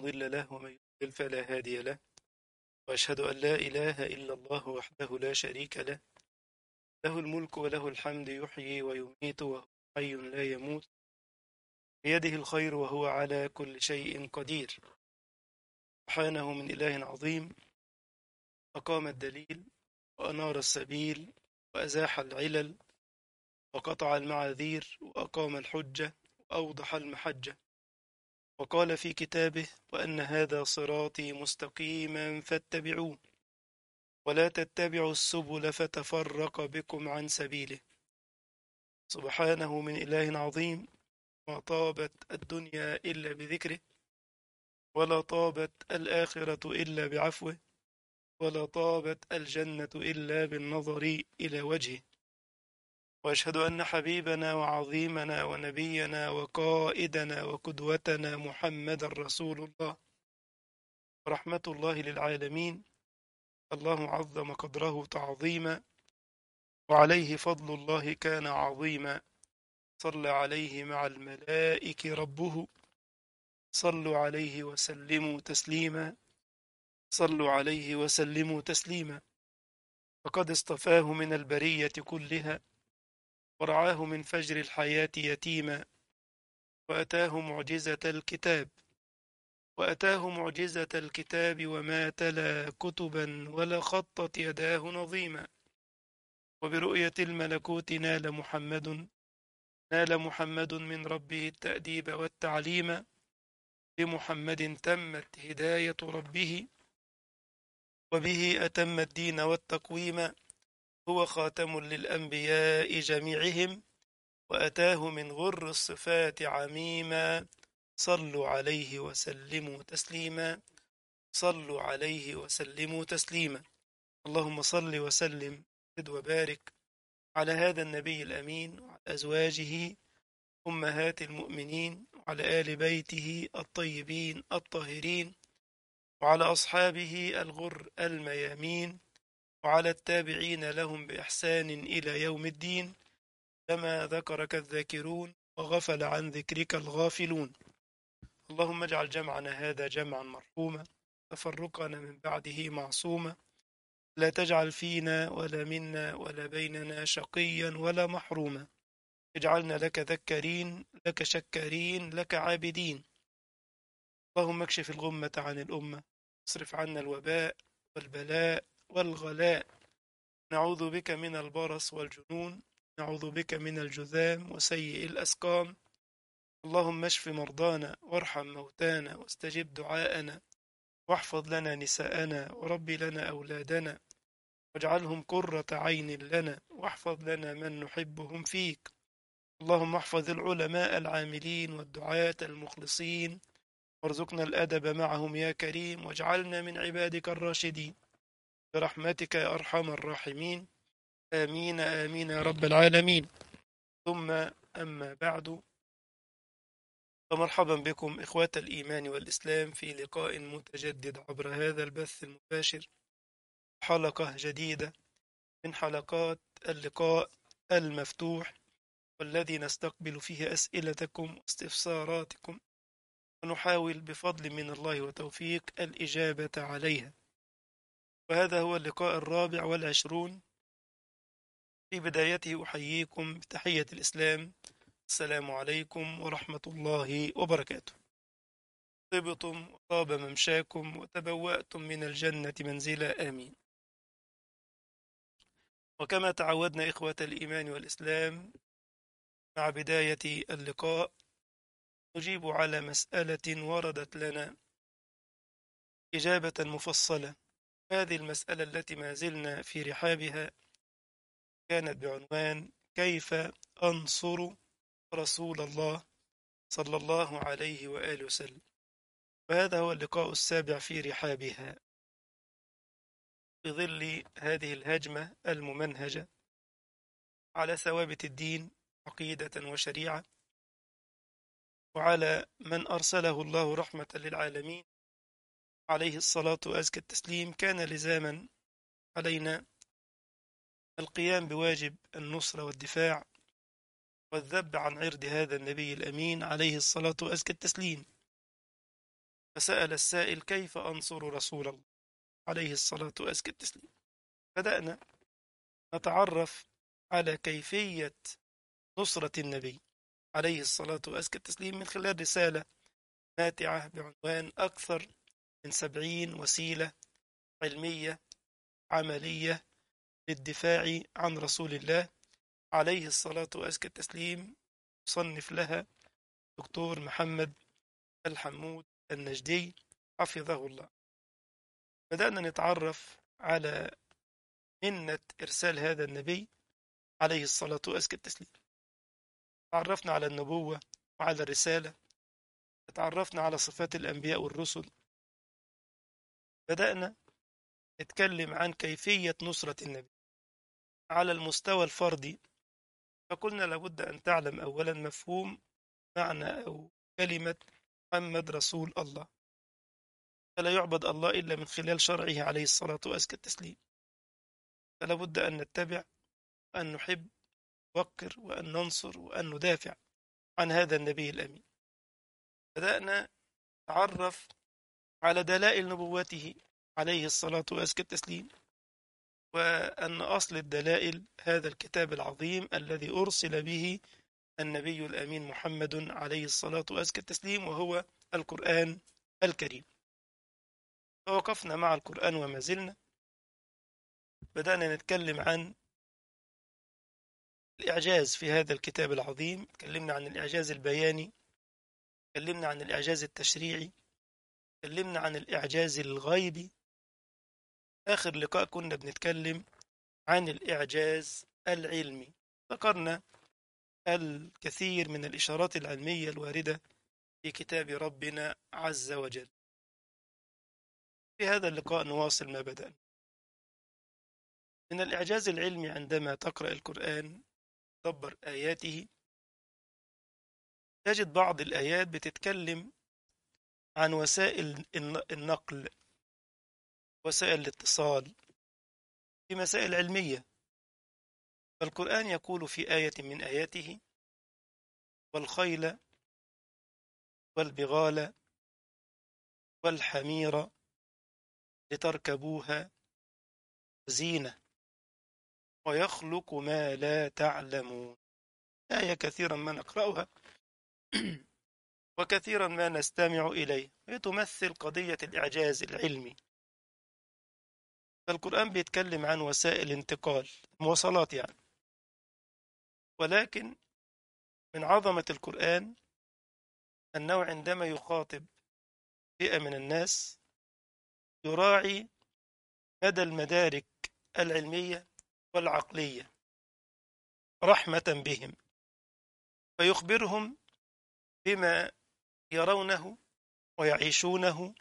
مضل له ومن يضلل فلا هادي له وأشهد أن لا إله إلا الله وحده لا شريك له له الملك وله الحمد يحيي ويميت وهو حي لا يموت بيده الخير وهو على كل شيء قدير سبحانه من إله عظيم أقام الدليل وأنار السبيل وأزاح العلل وقطع المعاذير وأقام الحجة وأوضح المحجة وقال في كتابه وأن هذا صراطي مستقيما فاتبعوه ولا تتبعوا السبل فتفرق بكم عن سبيله سبحانه من إله عظيم ما طابت الدنيا إلا بذكره ولا طابت الآخرة إلا بعفوه ولا طابت الجنة إلا بالنظر إلى وجهه وأشهد أن حبيبنا وعظيمنا ونبينا وقائدنا وقدوتنا محمد رسول الله رحمة الله للعالمين الله عظم قدره تعظيما وعليه فضل الله كان عظيما صلى عليه مع الملائك ربه صلوا عليه وسلموا تسليما صلوا عليه وسلموا تسليما فقد اصطفاه من البرية كلها ورعاه من فجر الحياة يتيما وأتاه معجزة الكتاب وأتاه معجزة الكتاب وما تلا كتبا ولا خطت يداه نظيما وبرؤية الملكوت نال محمد نال محمد من ربه التأديب والتعليم بمحمد تمت هداية ربه وبه أتم الدين والتقويم هو خاتم للأنبياء جميعهم وأتاه من غر الصفات عميما صلوا عليه وسلموا تسليما صلوا عليه وسلموا تسليما اللهم صل وسلم زد وبارك على هذا النبي الأمين وعلى أزواجه أمهات المؤمنين وعلى آل بيته الطيبين الطاهرين وعلى أصحابه الغر الميامين وعلى التابعين لهم بإحسان إلى يوم الدين كما ذكرك الذاكرون وغفل عن ذكرك الغافلون اللهم اجعل جمعنا هذا جمعا مرحوما تفرقنا من بعده معصوما لا تجعل فينا ولا منا ولا بيننا شقيا ولا محروما اجعلنا لك ذكرين لك شكرين لك عابدين اللهم اكشف الغمة عن الأمة اصرف عنا الوباء والبلاء والغلاء نعوذ بك من البرص والجنون نعوذ بك من الجذام وسيء الأسقام اللهم اشف مرضانا وارحم موتانا واستجب دعاءنا واحفظ لنا نساءنا وربي لنا أولادنا واجعلهم قرة عين لنا واحفظ لنا من نحبهم فيك اللهم احفظ العلماء العاملين والدعاة المخلصين وارزقنا الأدب معهم يا كريم واجعلنا من عبادك الراشدين برحمتك يا أرحم الراحمين آمين آمين يا رب العالمين ثم أما بعد فمرحبا بكم إخوة الإيمان والإسلام في لقاء متجدد عبر هذا البث المباشر حلقة جديدة من حلقات اللقاء المفتوح والذي نستقبل فيه أسئلتكم واستفساراتكم ونحاول بفضل من الله وتوفيق الإجابة عليها وهذا هو اللقاء الرابع والعشرون في بدايته أحييكم بتحية الإسلام السلام عليكم ورحمة الله وبركاته طبتم وطاب ممشاكم وتبوأتم من الجنة منزلا آمين وكما تعودنا إخوة الإيمان والإسلام مع بداية اللقاء نجيب على مسألة وردت لنا إجابة مفصلة هذه المسألة التي ما زلنا في رحابها كانت بعنوان كيف أنصر رسول الله صلى الله عليه وآله وسلم وهذا هو اللقاء السابع في رحابها في ظل هذه الهجمة الممنهجة على ثوابت الدين عقيدة وشريعة وعلى من أرسله الله رحمة للعالمين عليه الصلاة وأزكى التسليم كان لزاما علينا القيام بواجب النصرة والدفاع والذب عن عرض هذا النبي الأمين عليه الصلاة وأزكى التسليم فسأل السائل كيف أنصر رسول الله عليه الصلاة وأزكى التسليم بدأنا نتعرف على كيفية نصرة النبي عليه الصلاة وأزكى التسليم من خلال رسالة ماتعة بعنوان أكثر من سبعين وسيلة علمية عملية للدفاع عن رسول الله عليه الصلاة وأزكى التسليم مصنف لها دكتور محمد الحمود النجدي حفظه الله بدأنا نتعرف على منة إرسال هذا النبي عليه الصلاة وأزكى التسليم تعرفنا على النبوة وعلى الرسالة تعرفنا على صفات الأنبياء والرسل بدأنا نتكلم عن كيفية نصرة النبي على المستوى الفردي فقلنا لابد أن تعلم أولا مفهوم معنى أو كلمة محمد رسول الله فلا يعبد الله إلا من خلال شرعه عليه الصلاة وأزكى التسليم فلا بد أن نتبع وأن نحب نوقر وأن ننصر وأن ندافع عن هذا النبي الأمين بدأنا نتعرف على دلائل نبوته عليه الصلاة وأزكى التسليم وأن أصل الدلائل هذا الكتاب العظيم الذي أرسل به النبي الأمين محمد عليه الصلاة وأزكى التسليم وهو القرآن الكريم فوقفنا مع القرآن وما زلنا بدأنا نتكلم عن الإعجاز في هذا الكتاب العظيم تكلمنا عن الإعجاز البياني تكلمنا عن الإعجاز التشريعي تكلمنا عن الإعجاز الغيبي آخر لقاء كنا بنتكلم عن الإعجاز العلمي ذكرنا الكثير من الإشارات العلمية الواردة في كتاب ربنا عز وجل في هذا اللقاء نواصل ما بدأنا من الإعجاز العلمي عندما تقرأ القرآن تدبر آياته تجد بعض الآيات بتتكلم عن وسائل النقل وسائل الاتصال في مسائل علمية فالقرآن يقول في آية من آياته والخيل والبغال والحمير لتركبوها زينة ويخلق ما لا تعلمون آية كثيرا ما نقرأها وكثيرا ما نستمع إليه هي تمثل قضية الإعجاز العلمي فالقرآن بيتكلم عن وسائل انتقال مواصلات يعني ولكن من عظمة القرآن أنه عندما يخاطب فئة من الناس يراعي مدى المدارك العلمية والعقلية رحمة بهم فيخبرهم بما يرونه ويعيشونه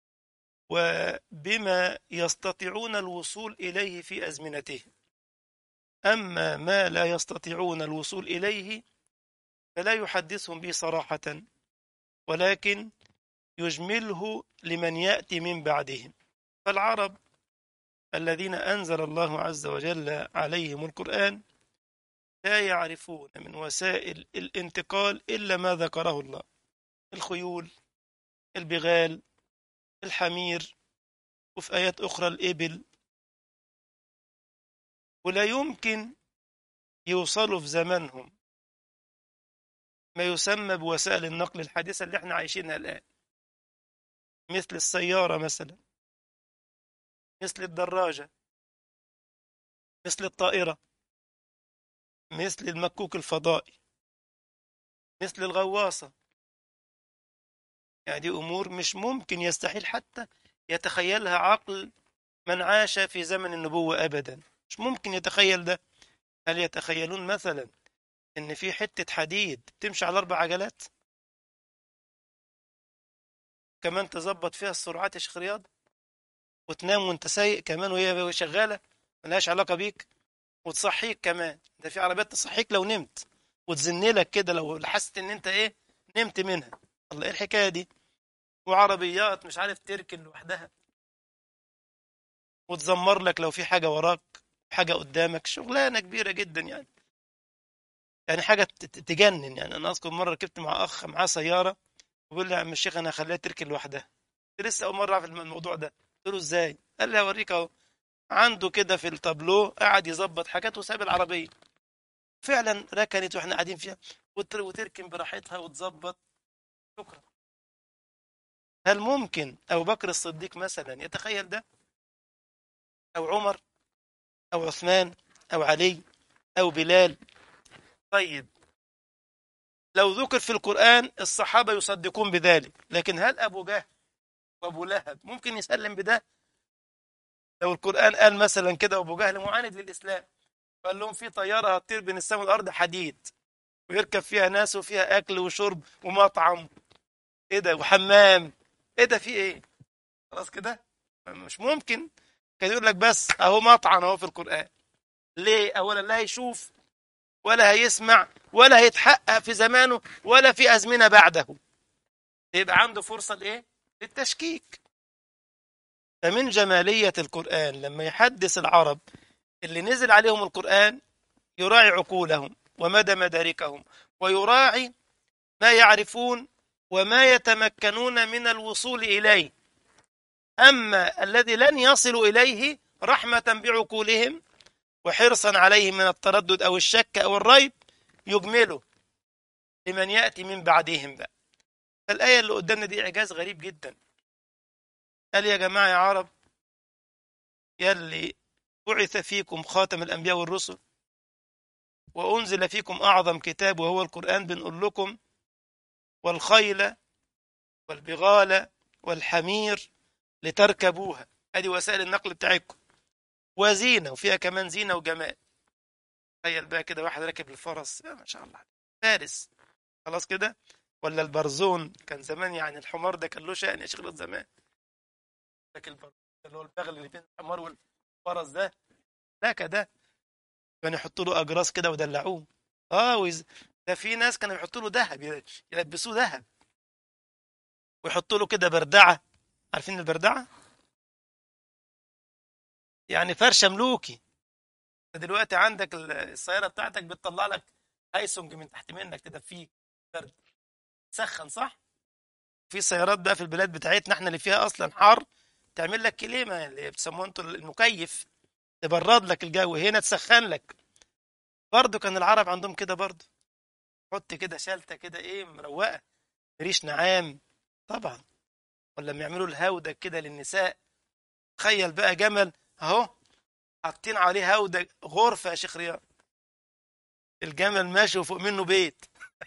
وبما يستطيعون الوصول إليه في أزمنتهم أما ما لا يستطيعون الوصول إليه فلا يحدثهم به صراحة ولكن يجمله لمن يأتي من بعدهم فالعرب الذين أنزل الله عز وجل عليهم القرآن لا يعرفون من وسائل الانتقال إلا ما ذكره الله الخيول البغال الحمير وفي آيات أخرى الإبل ولا يمكن يوصلوا في زمانهم ما يسمى بوسائل النقل الحديثة اللي احنا عايشينها الآن مثل السيارة مثلا مثل الدراجة مثل الطائرة مثل المكوك الفضائي مثل الغواصة يعني دي أمور مش ممكن يستحيل حتى يتخيلها عقل من عاش في زمن النبوة أبدا مش ممكن يتخيل ده هل يتخيلون مثلا إن في حتة حديد تمشي على أربع عجلات كمان تظبط فيها السرعات يا شيخ رياض وتنام وانت سايق كمان وهي شغالة ملهاش علاقة بيك وتصحيك كمان ده في عربيات تصحيك لو نمت وتزنلك كده لو حسيت ان انت ايه نمت منها الله ايه الحكايه دي وعربيات مش عارف تركن لوحدها وتزمر لك لو في حاجه وراك حاجه قدامك شغلانه كبيره جدا يعني يعني حاجه تجنن يعني انا اذكر مره ركبت مع اخ معاه سياره وبيقول لي يا عم الشيخ انا هخليها تركن لوحدها لسه اول مره في الموضوع ده قلت له ازاي قال لي هوريك اهو عنده كده في التابلو قاعد يظبط حاجات وساب العربيه فعلا ركنت واحنا قاعدين فيها وتر- وتركن براحتها وتظبط شكرا هل ممكن ابو بكر الصديق مثلا يتخيل ده او عمر او عثمان او علي او بلال طيب لو ذكر في القرآن الصحابة يصدقون بذلك لكن هل أبو جهل وأبو لهب ممكن يسلم بده لو القرآن قال مثلا كده أبو جهل معاند للإسلام قال لهم في طيارة هتطير بين السماء والأرض حديد ويركب فيها ناس وفيها أكل وشرب ومطعم إيه ده وحمام إيه ده في إيه خلاص كده مش ممكن كان يقول لك بس أهو مطعم أهو في القرآن ليه أولا لا هيشوف ولا هيسمع ولا هيتحقق في زمانه ولا في أزمنة بعده يبقى عنده فرصة لإيه؟ للتشكيك فمن جمالية القرآن لما يحدث العرب اللي نزل عليهم القرآن يراعي عقولهم ومدى مداركهم ويراعي ما يعرفون وما يتمكنون من الوصول إليه أما الذي لن يصلوا إليه رحمة بعقولهم وحرصا عليهم من التردد أو الشك أو الريب يجمله لمن يأتي من بعدهم بقى فالآية اللي قدامنا دي إعجاز غريب جدا قال يا جماعة يا عرب يلي بعث فيكم خاتم الأنبياء والرسل وأنزل فيكم أعظم كتاب وهو القرآن بنقول لكم والخيل والبغال والحمير لتركبوها هذه وسائل النقل بتاعتكم وزينة وفيها كمان زينة وجمال تخيل بقى كده واحد راكب الفرس يا ما شاء الله فارس خلاص كده ولا البرزون كان زمان يعني الحمار ده كان له شأن يا شيخ زمان لكن البرزون اللي هو البغل اللي بين الحمار والفرس ده لا كده كانوا يحطوا له اجراس كده ودلعوه اه ويز... ده في ناس كانوا يحطوا له ذهب يلبسوه ذهب ويحطوا له كده بردعه عارفين البردعه يعني فرشه ملوكي دلوقتي عندك السياره بتاعتك بتطلع لك هايسونج من تحت منك تدفيك برد تسخن صح في سيارات بقى في البلاد بتاعتنا احنا اللي فيها اصلا حر تعمل لك كليمه اللي بيسموه انتوا المكيف تبرد لك الجو هنا تسخن لك برضه كان العرب عندهم كده برضه حط كده شلته كده ايه مروقه ريش نعام طبعا ولا لما يعملوا الهودة كده للنساء تخيل بقى جمل اهو حاطين عليه هودة غرفة يا شيخ رياض الجمل ماشي وفوق منه بيت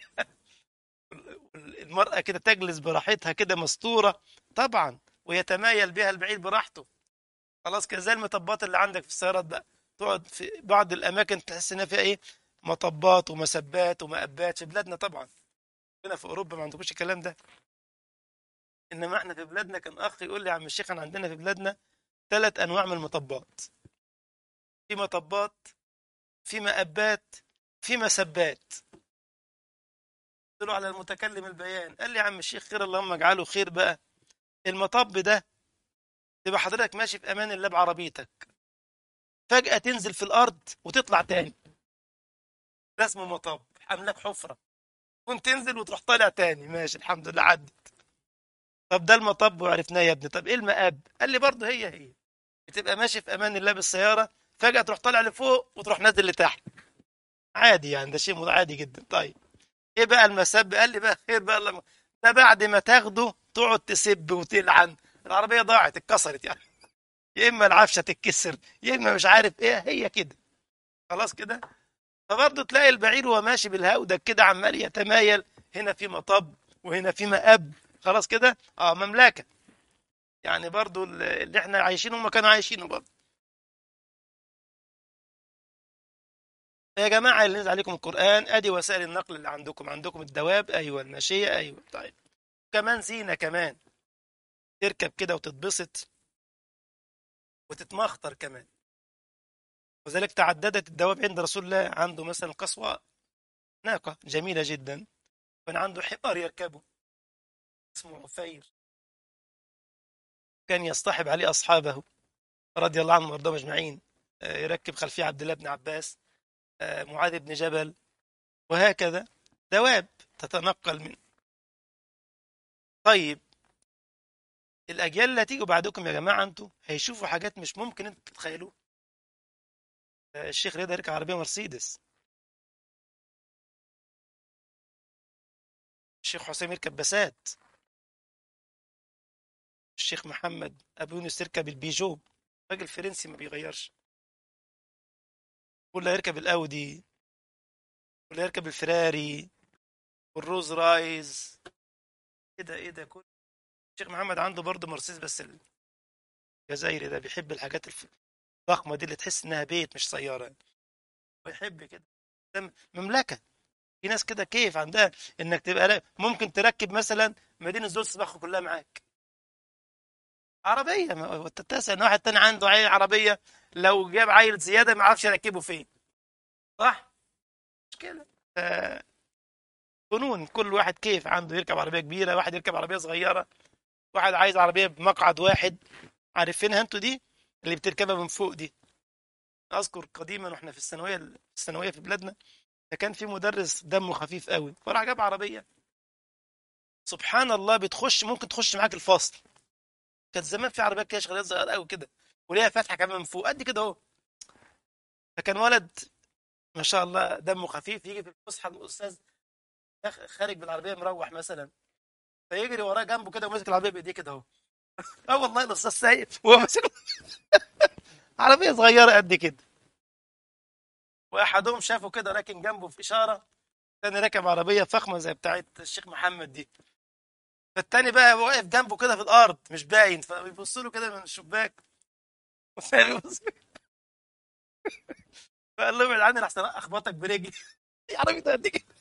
المرأة كده تجلس براحتها كده مستورة طبعا ويتمايل بها البعيد براحته خلاص كده زي المطبات اللي عندك في السيارات بقى تقعد في بعض الأماكن تحس إنها فيها إيه مطبات ومسبات ومقبات في بلادنا طبعا هنا في أوروبا ما عندكوش الكلام ده إنما إحنا في بلادنا كان أخ يقول لي يا عم الشيخ أنا عندنا في بلادنا ثلاث أنواع من المطبات في مطبات في مقبات في مسبات قلت له على المتكلم البيان قال لي يا عم الشيخ خير اللهم اجعله خير بقى المطب ده تبقى حضرتك ماشي في امان الله بعربيتك فجأة تنزل في الارض وتطلع تاني ده اسمه مطب حملك حفرة كنت تنزل وتروح طالع تاني ماشي الحمد لله عدت طب ده المطب وعرفناه يا ابني طب ايه المقاب قال لي برضه هي هي بتبقى ماشي في امان الله بالسيارة فجأة تروح طالع لفوق وتروح نازل لتحت عادي يعني ده شيء عادي جدا طيب ايه بقى المسب قال لي بقى خير بقى الله ده بعد ما تاخده تقعد تسب وتلعن العربيه ضاعت اتكسرت يعني يا اما العفشه تتكسر يا اما مش عارف ايه هي كده خلاص كده فبرضه تلاقي البعير وهو ماشي بالهودة كده عمال يتمايل هنا في مطب وهنا في مقب خلاص كده اه مملكه يعني برضه اللي احنا عايشينه هم كانوا عايشينه برضه يا جماعة اللي نزل عليكم القرآن أدي وسائل النقل اللي عندكم عندكم الدواب أيوة الماشية أيوة طيب كمان زينة كمان تركب كده وتتبسط وتتمخطر كمان وذلك تعددت الدواب عند رسول الله عنده مثلا قصوى ناقة جميلة جدا كان عنده حمار يركبه اسمه عفير كان يصطحب عليه أصحابه رضي الله عنهم وارضاهم أجمعين يركب خلفيه عبد الله بن عباس معاذ بن جبل وهكذا دواب تتنقل من طيب الاجيال اللي هتيجي بعدكم يا جماعه انتوا هيشوفوا حاجات مش ممكن انتوا تتخيلوها الشيخ رضا يركب عربيه مرسيدس الشيخ حسين يركب بسات الشيخ محمد ابو يونس يركب البيجو راجل فرنسي ما بيغيرش ولا يركب الاودي ولا يركب الفراري والروز رايز ايه ده ايه ده كل الشيخ محمد عنده برضه مرسيدس بس الجزائري ده بيحب الحاجات الضخمه دي اللي تحس انها بيت مش سياره ويحب كده ده مملكه في ناس كده كيف عندها انك تبقى لا ممكن تركب مثلا مدينه زول صباح كلها معاك عربيه ما تتسع ان واحد تاني عنده عيل عربيه لو جاب عيل زياده ما يعرفش يركبه فين صح مشكله ف... فنون كل واحد كيف عنده يركب عربيه كبيره واحد يركب عربيه صغيره واحد عايز عربيه بمقعد واحد عارفينها انتوا دي اللي بتركبها من فوق دي اذكر قديما واحنا في الثانويه الثانويه في بلادنا كان في مدرس دمه خفيف قوي فراح جاب عربيه سبحان الله بتخش ممكن تخش معاك الفصل كانت زمان في عربيات كده شغالات صغيره قوي كده وليها فتحه كمان من فوق قد كده اهو فكان ولد ما شاء الله دمه خفيف يجي في الفسحه الاستاذ خارج بالعربيه مروح مثلا فيجري وراه جنبه كده وماسك العربيه بايديه كده اهو اه والله الاستاذ سايق وهو ماسك عربيه صغيره قد كده واحدهم شافه كده راكن جنبه في اشاره الثاني راكب عربيه فخمه زي بتاعت الشيخ محمد دي فالتاني بقى واقف جنبه كده في الارض مش باين فبيبص له كده من الشباك فقال له ابعد عني لحسن اخبطك برجلي يا عربي ده قد كده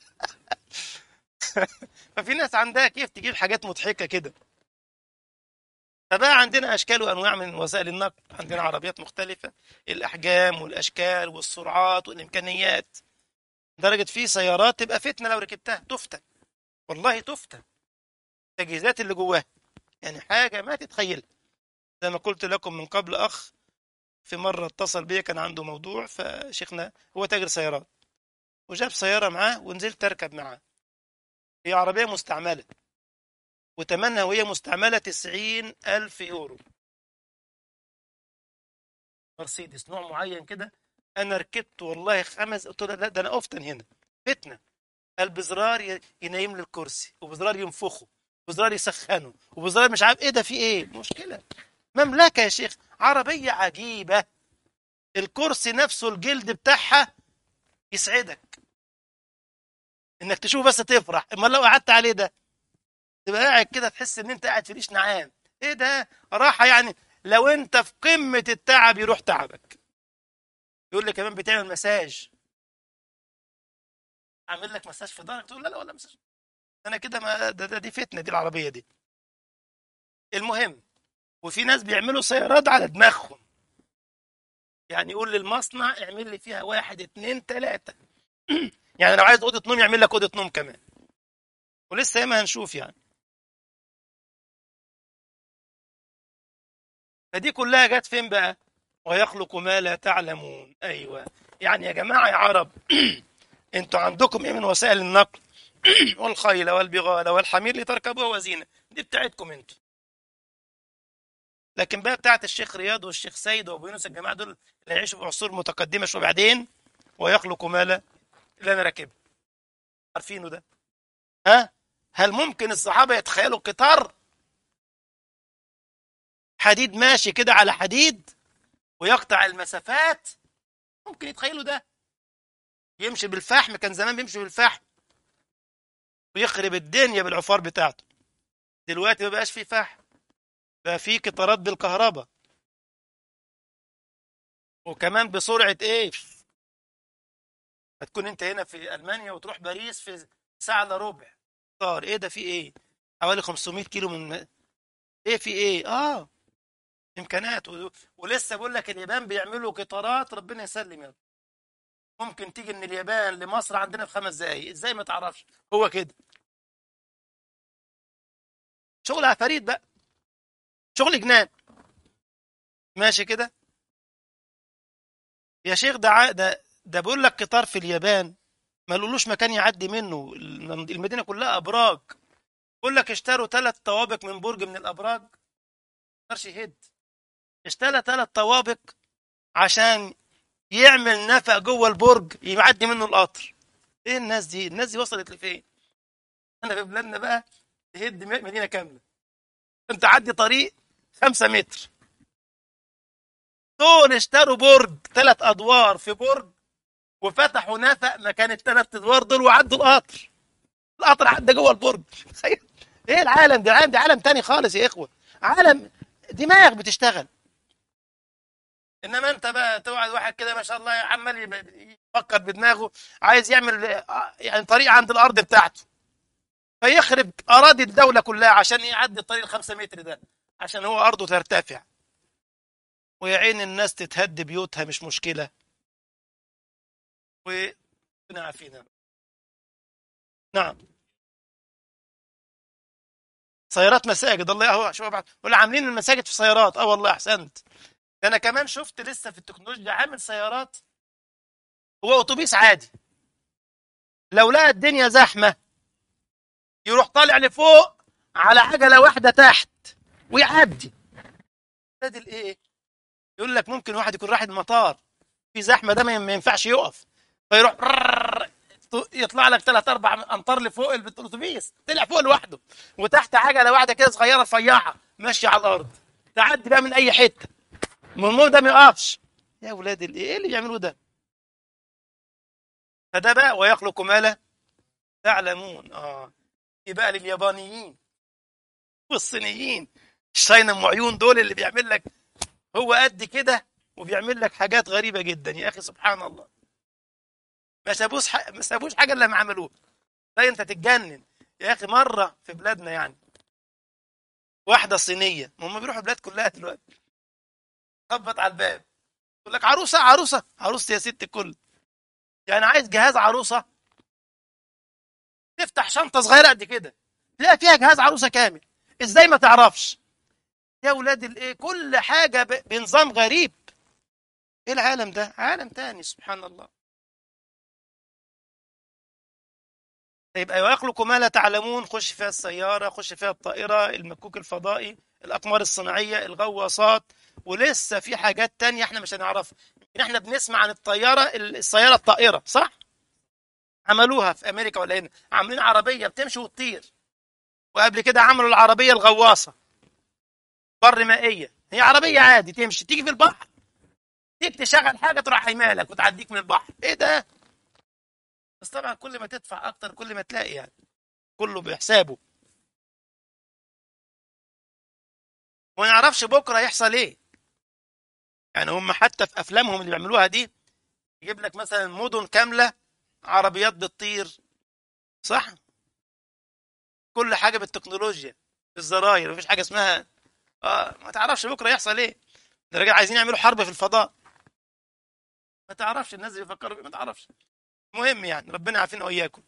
ففي ناس عندها كيف تجيب حاجات مضحكه كده فبقى عندنا اشكال وانواع من وسائل النقل عندنا عربيات مختلفه الاحجام والاشكال والسرعات والامكانيات درجه في سيارات تبقى فتنه لو ركبتها تفتن والله تفتن التجهيزات اللي جواها يعني حاجه ما تتخيل زي ما قلت لكم من قبل اخ في مره اتصل بيا كان عنده موضوع فشيخنا هو تاجر سيارات وجاب سياره معاه ونزلت اركب معاه هي عربيه مستعمله وتمنها وهي مستعملة تسعين ألف يورو مرسيدس نوع معين كده أنا ركبت والله خمس قلت له لا ده أنا أفتن هنا فتنة قال بزرار ينيم لي الكرسي وبزرار ينفخه وبزرار يسخنه وبزرار مش عارف إيه ده في إيه مشكلة مملكة يا شيخ عربية عجيبة الكرسي نفسه الجلد بتاعها يسعدك انك تشوف بس تفرح اما لو قعدت عليه ده تبقى قاعد كده تحس ان انت قاعد في ريش نعام ايه ده راحه يعني لو انت في قمه التعب يروح تعبك يقول لي كمان بتعمل مساج اعمل لك مساج في ظهرك تقول لا لا ولا مساج انا كده ما ده, ده دي فتنه دي العربيه دي المهم وفي ناس بيعملوا سيارات على دماغهم يعني يقول للمصنع اعمل لي فيها واحد اتنين تلاته يعني لو عايز اوضه نوم يعمل لك اوضه نوم كمان ولسه ياما هنشوف يعني فدي كلها جت فين بقى ويخلق ما لا تعلمون ايوه يعني يا جماعه يا عرب انتوا عندكم ايه من وسائل النقل والخيل والبغال والحمير لتركبوها وزينه دي بتاعتكم انتوا لكن بقى بتاعت الشيخ رياض والشيخ سيد وابو يونس الجماعه دول اللي يعيشوا في عصور متقدمه شويه بعدين ويخلق ما لا اللي انا راكبه عارفينه ده ها هل ممكن الصحابه يتخيلوا قطار حديد ماشي كده على حديد ويقطع المسافات ممكن يتخيلوا ده يمشي بالفحم كان زمان بيمشي بالفحم ويخرب الدنيا بالعفار بتاعته دلوقتي ما بقاش فيه فحم بقى فيه قطارات بالكهرباء وكمان بسرعة ايه هتكون انت هنا في المانيا وتروح باريس في ساعة الا ربع قطار ايه ده في ايه حوالي 500 كيلو من ايه في ايه اه امكانات و... ولسه بقول لك اليابان بيعملوا قطارات ربنا يسلم يا ممكن تيجي من اليابان لمصر عندنا في خمس دقايق ازاي ما تعرفش هو كده شغل عفاريت بقى شغل جنان ماشي كده يا شيخ ده ع... ده ده بيقول لك قطار في اليابان ما لقولوش مكان يعدي منه المدينه كلها ابراج بيقول لك اشتروا ثلاث طوابق من برج من الابراج يقدرش يهد اشترى ثلاث طوابق عشان يعمل نفق جوه البرج يعدي منه القطر ايه الناس دي الناس دي وصلت لفين انا في بلادنا بقى تهد مدينه كامله انت عدي طريق خمسة متر دول اشتروا برج ثلاث ادوار في برج وفتحوا نفق مكان الثلاث ادوار دول وعدوا القطر القطر عدى جوه البرج تخيل ايه العالم ده عالم ده عالم تاني خالص يا اخوه عالم دماغ بتشتغل انما انت بقى تقعد واحد كده ما شاء الله عمال يفكر بدماغه عايز يعمل يعني طريق عند الارض بتاعته فيخرب اراضي الدوله كلها عشان يعدي الطريق الخمسة متر ده عشان هو ارضه ترتفع ويا عين الناس تتهد بيوتها مش مشكله وربنا عافينا نعم سيارات مساجد الله اهو شوف بعد ولا عاملين المساجد في سيارات اه والله احسنت ده انا كمان شفت لسه في التكنولوجيا عامل سيارات هو اتوبيس عادي لو لقى الدنيا زحمه يروح طالع لفوق على عجله واحده تحت ويعدي ده الايه يقول لك ممكن واحد يكون راح المطار في زحمه ده ما ينفعش يقف فيروح يطلع لك ثلاث اربع امتار لفوق الاتوبيس طلع فوق لوحده وتحت عجله واحده كده صغيره رفيعه ماشيه على الارض تعدي بقى من اي حته المهم ده ما يقفش يا ولاد ايه اللي بيعملوه ده فده بقى ويخلق ما لا تعلمون اه دي بقى لليابانيين والصينيين الشاينا ام عيون دول اللي بيعمل لك هو قد كده وبيعمل لك حاجات غريبه جدا يا اخي سبحان الله ما سابوش ح... ما سابوش حاجه الا ما عملوها لا انت تتجنن يا اخي مره في بلادنا يعني واحده صينيه هم بيروحوا البلاد كلها دلوقتي خبط على الباب يقول لك عروسه عروسه عروسه يا ست الكل يعني عايز جهاز عروسه تفتح شنطه صغيره قد كده تلاقي فيها جهاز عروسه كامل ازاي ما تعرفش يا ولاد الايه كل حاجه ب... بنظام غريب ايه العالم ده عالم تاني سبحان الله يبقى ويخلق ما لا تعلمون خش فيها السياره خش فيها الطائره المكوك الفضائي الاقمار الصناعيه الغواصات ولسه في حاجات تانية احنا مش هنعرفها احنا بنسمع عن الطياره السياره الطائره صح عملوها في امريكا ولا هنا عاملين عربيه بتمشي وتطير وقبل كده عملوا العربيه الغواصه بر مائيه هي عربيه عادي تمشي تيجي في البحر تيجي تشغل حاجه تروح حمالك وتعديك من البحر ايه ده بس طبعا كل ما تدفع اكتر كل ما تلاقي يعني كله بحسابه وما نعرفش بكره يحصل ايه يعني هم حتى في افلامهم اللي بيعملوها دي يجيب لك مثلا مدن كامله عربيات بتطير صح كل حاجه بالتكنولوجيا بالزراير مفيش حاجه اسمها اه ما تعرفش بكره يحصل ايه ده عايزين يعملوا حرب في الفضاء ما تعرفش الناس اللي بيفكروا ما تعرفش مهم يعني ربنا يعافينا واياكم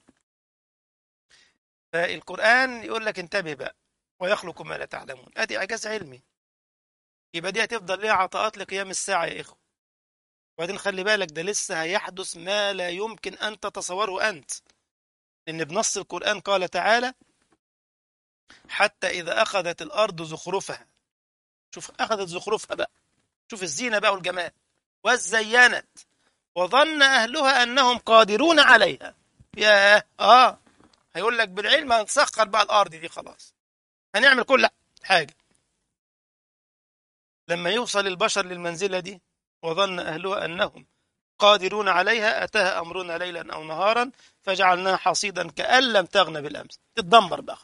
فالقران يقول لك انتبه بقى ويخلق ما لا تعلمون ادي اعجاز علمي يبقى دي هتفضل ليها عطاءات لقيام الساعه يا اخوه وبعدين خلي بالك ده لسه هيحدث ما لا يمكن ان تتصوره انت لان بنص القران قال تعالى حتى اذا اخذت الارض زخرفها شوف اخذت زخرفها بقى شوف الزينه بقى والجمال وزينت وظن اهلها انهم قادرون عليها يا اه هيقول لك بالعلم هنسخر بقى الارض دي خلاص هنعمل كل حاجه لما يوصل البشر للمنزله دي وظن اهلها انهم قادرون عليها اتاها امرنا ليلا او نهارا فجعلناها حصيدا كان لم تغن بالامس تتدمر بقى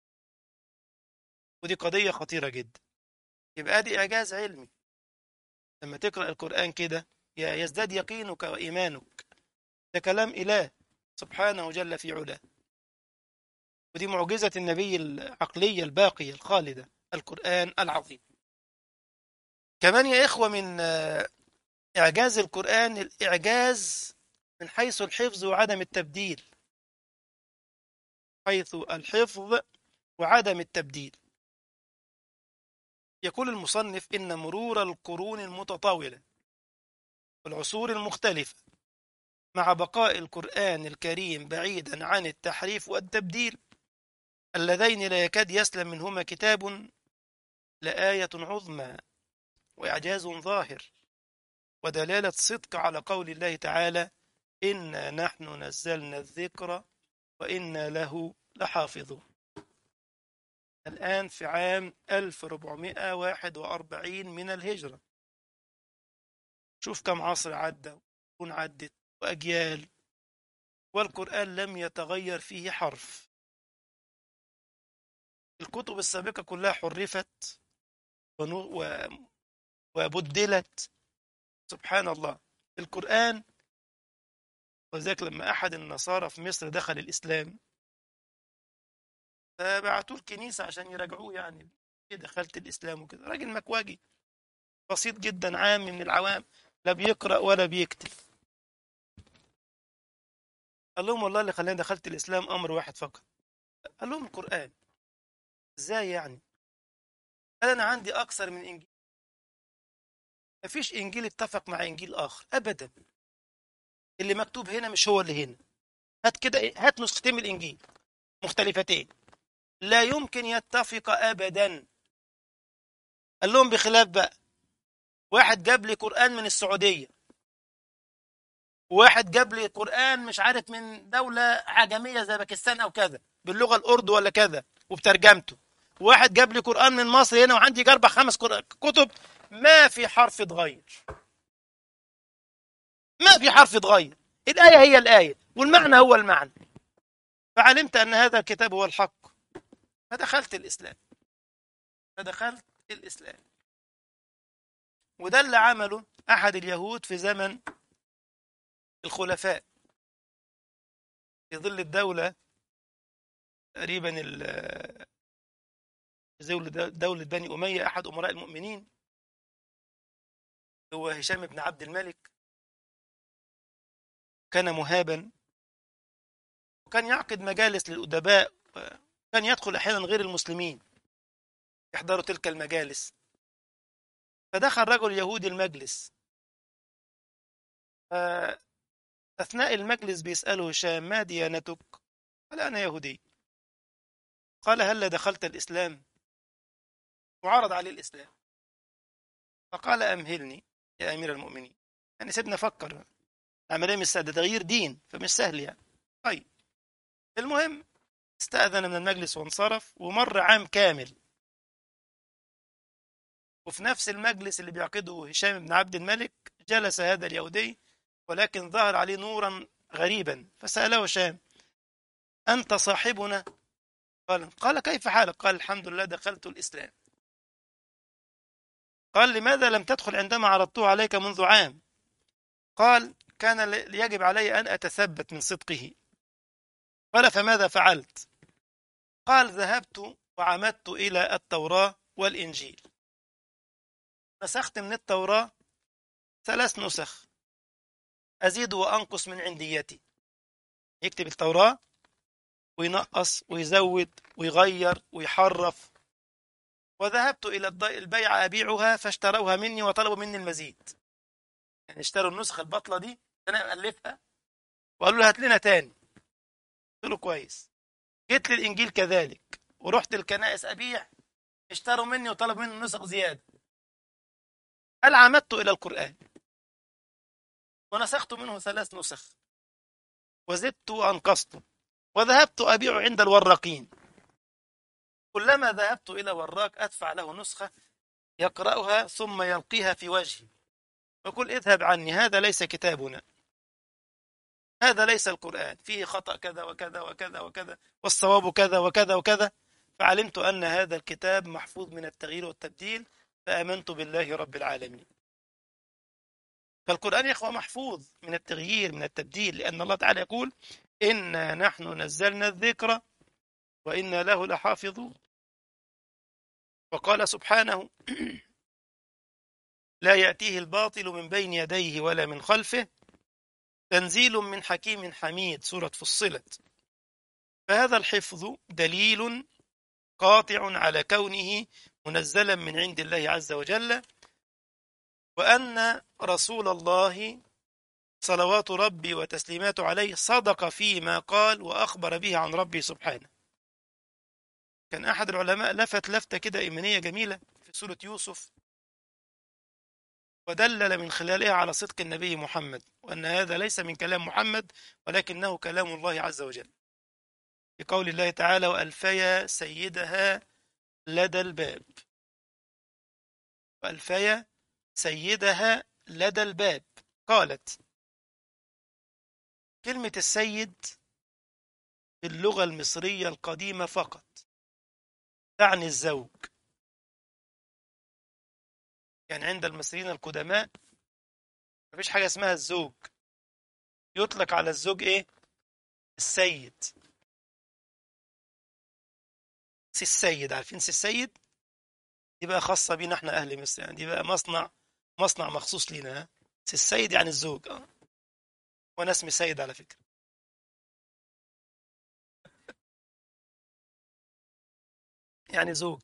ودي قضيه خطيره جدا يبقى دي اعجاز علمي لما تقرا القران كده يزداد يقينك وإيمانك ده كلام إله سبحانه جل في علاه ودي معجزة النبي العقلية الباقية الخالدة القرآن العظيم كمان يا إخوة من إعجاز القرآن الإعجاز من حيث الحفظ وعدم التبديل حيث الحفظ وعدم التبديل يقول المصنف إن مرور القرون المتطاولة والعصور المختلفة مع بقاء القرآن الكريم بعيدا عن التحريف والتبديل اللذين لا يكاد يسلم منهما كتاب لآية عظمى وإعجاز ظاهر ودلالة صدق على قول الله تعالى إنا نحن نزلنا الذكر وإنا له لحافظون الآن في عام 1441 من الهجرة شوف كم عصر عدى وقرون عدت وأجيال والقرآن لم يتغير فيه حرف الكتب السابقة كلها حرفت ونو- و- وبدلت سبحان الله القرآن وذلك لما أحد النصارى في مصر دخل الإسلام فبعتوه الكنيسة عشان يراجعوه يعني إيه دخلت الإسلام وكده راجل مكواجي بسيط جدا عامي من العوام لا بيقرأ ولا بيكتب قال لهم والله اللي خلاني دخلت الإسلام أمر واحد فقط قال لهم القرآن إزاي يعني قال أنا عندي أكثر من إنجيل مفيش إنجيل اتفق مع إنجيل آخر أبدا اللي مكتوب هنا مش هو اللي هنا هات كده إيه؟ هات نسختين من الإنجيل مختلفتين لا يمكن يتفق أبدا قال لهم بخلاف بقى واحد جاب لي قرآن من السعودية واحد جاب لي قرآن مش عارف من دولة عجمية زي باكستان أو كذا باللغة الأردو ولا كذا وبترجمته واحد جاب لي قرآن من مصر هنا وعندي أربع خمس قر- كتب ما في حرف اتغير ما في حرف اتغير الآية هي الآية والمعنى هو المعنى فعلمت أن هذا الكتاب هو الحق فدخلت الإسلام فدخلت الإسلام وده اللي عمله أحد اليهود في زمن الخلفاء في ظل الدولة تقريبا ال- زول- دولة بني أمية أحد أمراء المؤمنين هو هشام بن عبد الملك كان مهابا وكان يعقد مجالس للأدباء كان يدخل أحيانا غير المسلمين يحضروا تلك المجالس فدخل رجل يهودي المجلس أثناء المجلس بيسأله هشام ما ديانتك؟ قال أنا يهودي قال هل دخلت الإسلام؟ وعرض عليه الإسلام فقال أمهلني يا أمير المؤمنين يعني سيبنا فكر عملية مش سهلة ده تغيير دين فمش سهل يعني طيب المهم استأذن من المجلس وانصرف ومر عام كامل وفي نفس المجلس اللي بيعقده هشام بن عبد الملك جلس هذا اليهودي ولكن ظهر عليه نورا غريبا فسأله هشام أنت صاحبنا قال قال كيف حالك قال الحمد لله دخلت الإسلام قال لماذا لم تدخل عندما عرضته عليك منذ عام قال كان ل- يجب علي أن أتثبت من صدقه قال فماذا فعلت قال ذهبت وعمدت إلى التوراة والإنجيل نسخت من التوراة ثلاث نسخ أزيد وأنقص من عنديتي يكتب التوراة وينقص ويزود ويغير ويحرف وذهبت إلى الض- البيع أبيعها فاشتروها مني وطلبوا مني المزيد يعني اشتروا النسخة البطلة دي أنا ألفها وقالوا له هات لنا تاني قلت له كويس جيت لي الإنجيل كذلك ورحت الكنائس أبيع اشتروا مني وطلبوا مني نسخ زيادة هل عمدت إلى القرآن ونسخت منه ثلاث نسخ وزدت وأنقصت وذهبت أبيع عند الوراقين كلما ذهبت إلى وراق أدفع له نسخة يقرأها ثم يلقيها في وجهي يقول اذهب عني هذا ليس كتابنا هذا ليس القرآن فيه خطأ كذا وكذا وكذا وكذا والصواب كذا وكذا وكذا فعلمت أن هذا الكتاب محفوظ من التغيير والتبديل فآمنت بالله رب العالمين فالقرآن يا إخوة محفوظ من التغيير من التبديل لأن الله تعالى يقول إنا نحن نزلنا الذكر وإنا له لحافظون وقال سبحانه لا يأتيه الباطل من بين يديه ولا من خلفه تنزيل من حكيم حميد سورة فصلت فهذا الحفظ دليل قاطع على كونه منزلا من عند الله عز وجل وأن رسول الله صلوات ربي وتسليماته عليه صدق فيما قال وأخبر به عن ربي سبحانه كان أحد العلماء لفت لفتة كده إيمانية جميلة في سورة يوسف ودلل من خلالها على صدق النبي محمد وأن هذا ليس من كلام محمد ولكنه كلام الله عز وجل في قول الله تعالى وألفيا سيدها لدى الباب وألفيا سيدها لدى الباب قالت كلمة السيد في اللغة المصرية القديمة فقط تعني الزوج يعني عند المصريين القدماء مفيش حاجة اسمها الزوج يطلق على الزوج ايه السيد سي السيد عارفين سي السيد دي بقى خاصة بينا احنا اهل مصر يعني دي بقى مصنع مصنع مخصوص لينا ها سي السيد يعني الزوج اه وانا اسمي سيد على فكرة يعني زوج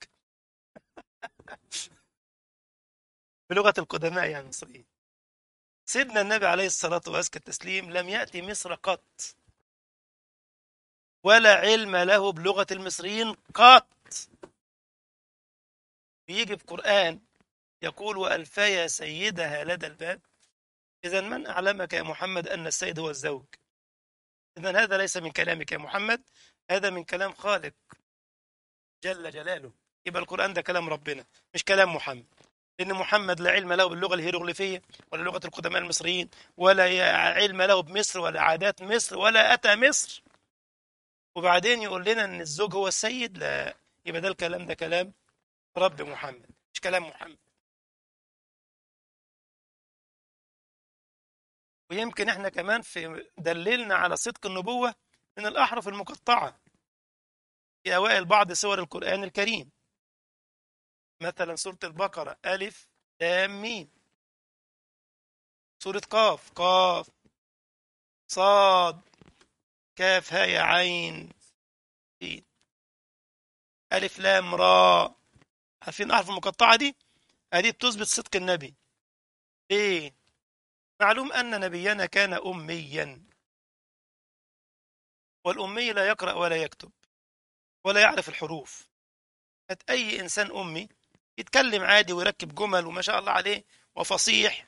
بلغة القدماء يعني المصريين سيدنا النبي عليه الصلاة وأزكى التسليم لم يأتي مصر قط ولا علم له بلغة المصريين قط بيجي في قرآن يقول وألفيا سيدها لدى الباب إذا من أعلمك يا محمد أن السيد هو الزوج إذا هذا ليس من كلامك يا محمد هذا من كلام خالق جل جلاله يبقى القرآن ده كلام ربنا مش كلام محمد لأن محمد لا علم له باللغة الهيروغليفية ولا لغة القدماء المصريين ولا علم له بمصر ولا عادات مصر ولا أتى مصر وبعدين يقول لنا أن الزوج هو السيد لا يبقى ده الكلام ده كلام رب محمد مش كلام محمد ويمكن احنا كمان في دللنا على صدق النبوة من الأحرف المقطعة في أوائل بعض سور القرآن الكريم مثلا سورة البقرة ألف لام ميم سورة قاف قاف صاد كاف هاء عين سين ألف لام راء عارفين الأحرف المقطعة دي؟ هذه بتثبت صدق النبي ليه؟ معلوم أن نبينا كان أميا والأمي لا يقرأ ولا يكتب ولا يعرف الحروف أي إنسان أمي يتكلم عادي ويركب جمل وما شاء الله عليه وفصيح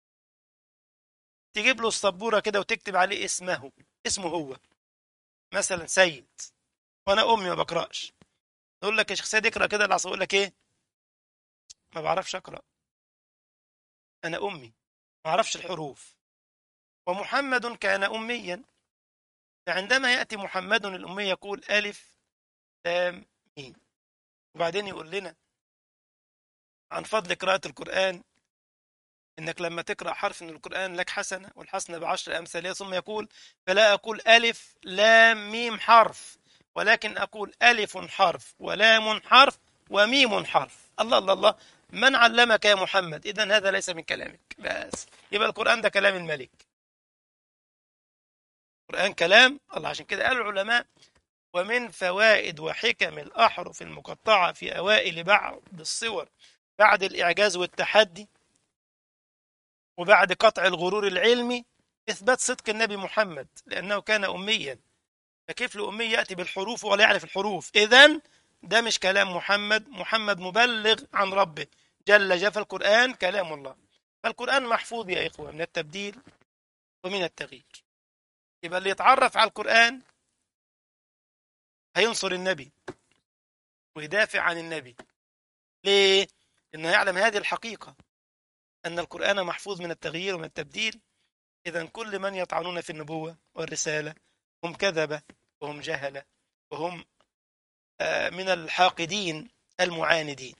تجيب له السبورة كده وتكتب عليه اسمه اسمه هو مثلا سيد وانا امي ما بقراش يقول لك يا شيخ سيد اقرا كده العصا يقول لك ايه ما بعرفش اقرا انا امي ما اعرفش الحروف ومحمد كان اميا فعندما ياتي محمد الامي يقول الف لام ميم وبعدين يقول لنا عن فضل قراءة القرآن إنك لما تقرأ حرف من القرآن لك حسنة والحسنة بعشر أمثالها ثم يقول فلا أقول ألف لام ميم حرف ولكن أقول ألف حرف ولام حرف وميم حرف الله الله الله من علمك يا محمد إذا هذا ليس من كلامك بس يبقى القرآن ده كلام الملك القرآن كلام الله عشان كده قال العلماء ومن فوائد وحكم الأحرف المقطعة في أوائل بعض الصور بعد الإعجاز والتحدي وبعد قطع الغرور العلمي إثبات صدق النبي محمد لأنه كان أميا فكيف الأمي يأتي بالحروف ولا يعرف الحروف إذن ده مش كلام محمد محمد مبلغ عن ربه جل جف القرآن كلام الله فالقرآن محفوظ يا إخوة من التبديل ومن التغيير يبقى اللي يتعرف على القرآن هينصر النبي ويدافع عن النبي ليه؟ إنه يعلم هذه الحقيقة أن القرآن محفوظ من التغيير ومن التبديل إذا كل من يطعنون في النبوة والرسالة هم كذبة وهم جهلة وهم من الحاقدين المعاندين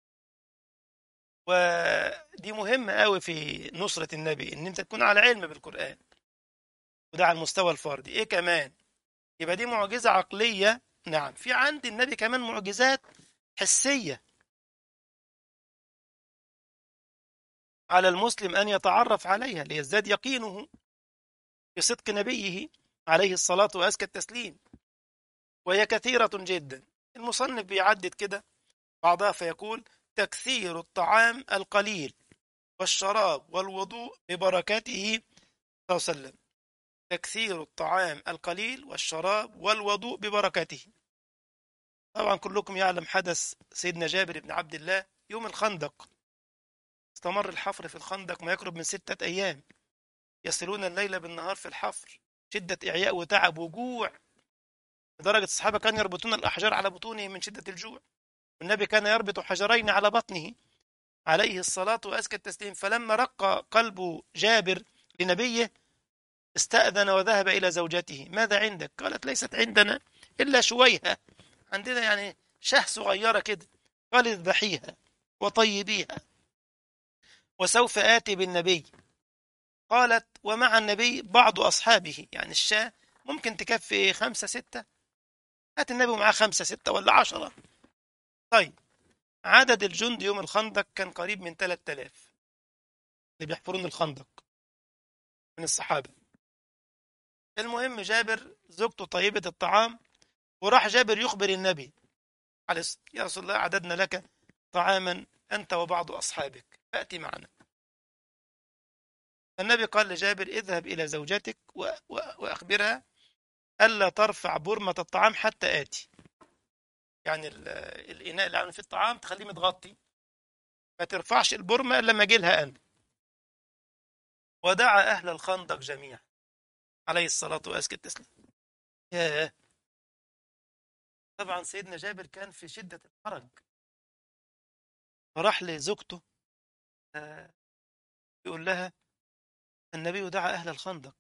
ودي مهمة قوي في نصرة النبي إن أنت تكون على علم بالقرآن وده على المستوى الفردي إيه كمان يبقى دي معجزة عقلية نعم في عند النبي كمان معجزات حسية على المسلم أن يتعرف عليها ليزداد يقينه بصدق نبيه عليه الصلاة وأزكى التسليم وهي كثيرة جدا المصنف بيعدد كده بعضها فيقول تكثير الطعام القليل والشراب والوضوء ببركاته صلى الله عليه وسلم تكثير الطعام القليل والشراب والوضوء ببركاته طبعا كلكم يعلم حدث سيدنا جابر بن عبد الله يوم الخندق استمر الحفر في الخندق ما يقرب من ستة أيام يصلون الليل بالنهار في الحفر شدة إعياء وتعب وجوع لدرجة الصحابة كانوا يربطون الأحجار على بطونهم من شدة الجوع والنبي كان يربط حجرين على بطنه عليه الصلاة وأزكى التسليم فلما رق قلب جابر لنبيه استأذن وذهب إلى زوجته ماذا عندك؟ قالت ليست عندنا إلا شويهة عندنا يعني شه صغيرة كده قال اذبحيها وطيبيها وسوف آتي بالنبي قالت ومع النبي بعض أصحابه يعني الشاة ممكن تكفي إيه خمسة ستة هات النبي معاه خمسة ستة ولا عشرة طيب عدد الجند يوم الخندق كان قريب من 3000 اللي بيحفرون الخندق من الصحابة المهم جابر زوجته طيبة الطعام وراح جابر يخبر النبي عليه الصلاة يا رسول الله عددنا لك طعاما أنت وبعض أصحابك فأتي معنا النبي قال لجابر اذهب إلى زوجتك و... و... وأخبرها ألا ترفع برمة الطعام حتى آتي يعني ال... الإناء اللي عامل فيه الطعام تخليه متغطي ما ترفعش البرمة إلا لما أجيلها أنا ودعا أهل الخندق جميعا عليه الصلاة وأزكى التسليم ياه طبعا سيدنا جابر كان في شدة الحرج فراح لزوجته يقول لها النبي دعا أهل الخندق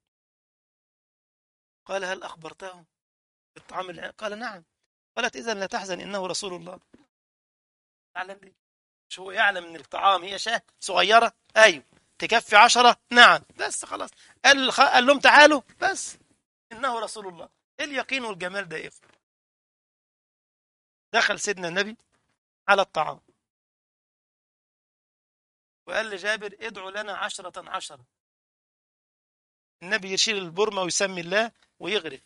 قال هل أخبرته بالطعام اللي قال نعم قالت إذا لا تحزن إنه رسول الله تعلم ليه مش هو يعلم ان الطعام هي شاه صغيرة أيوه تكفي عشرة نعم بس خلاص قال, قال لهم تعالوا بس إنه رسول الله اليقين والجمال ده إيه دخل سيدنا النبي على الطعام وقال لجابر ادعوا لنا عشرة عشرة النبي يشيل البرمة ويسمي الله ويغرف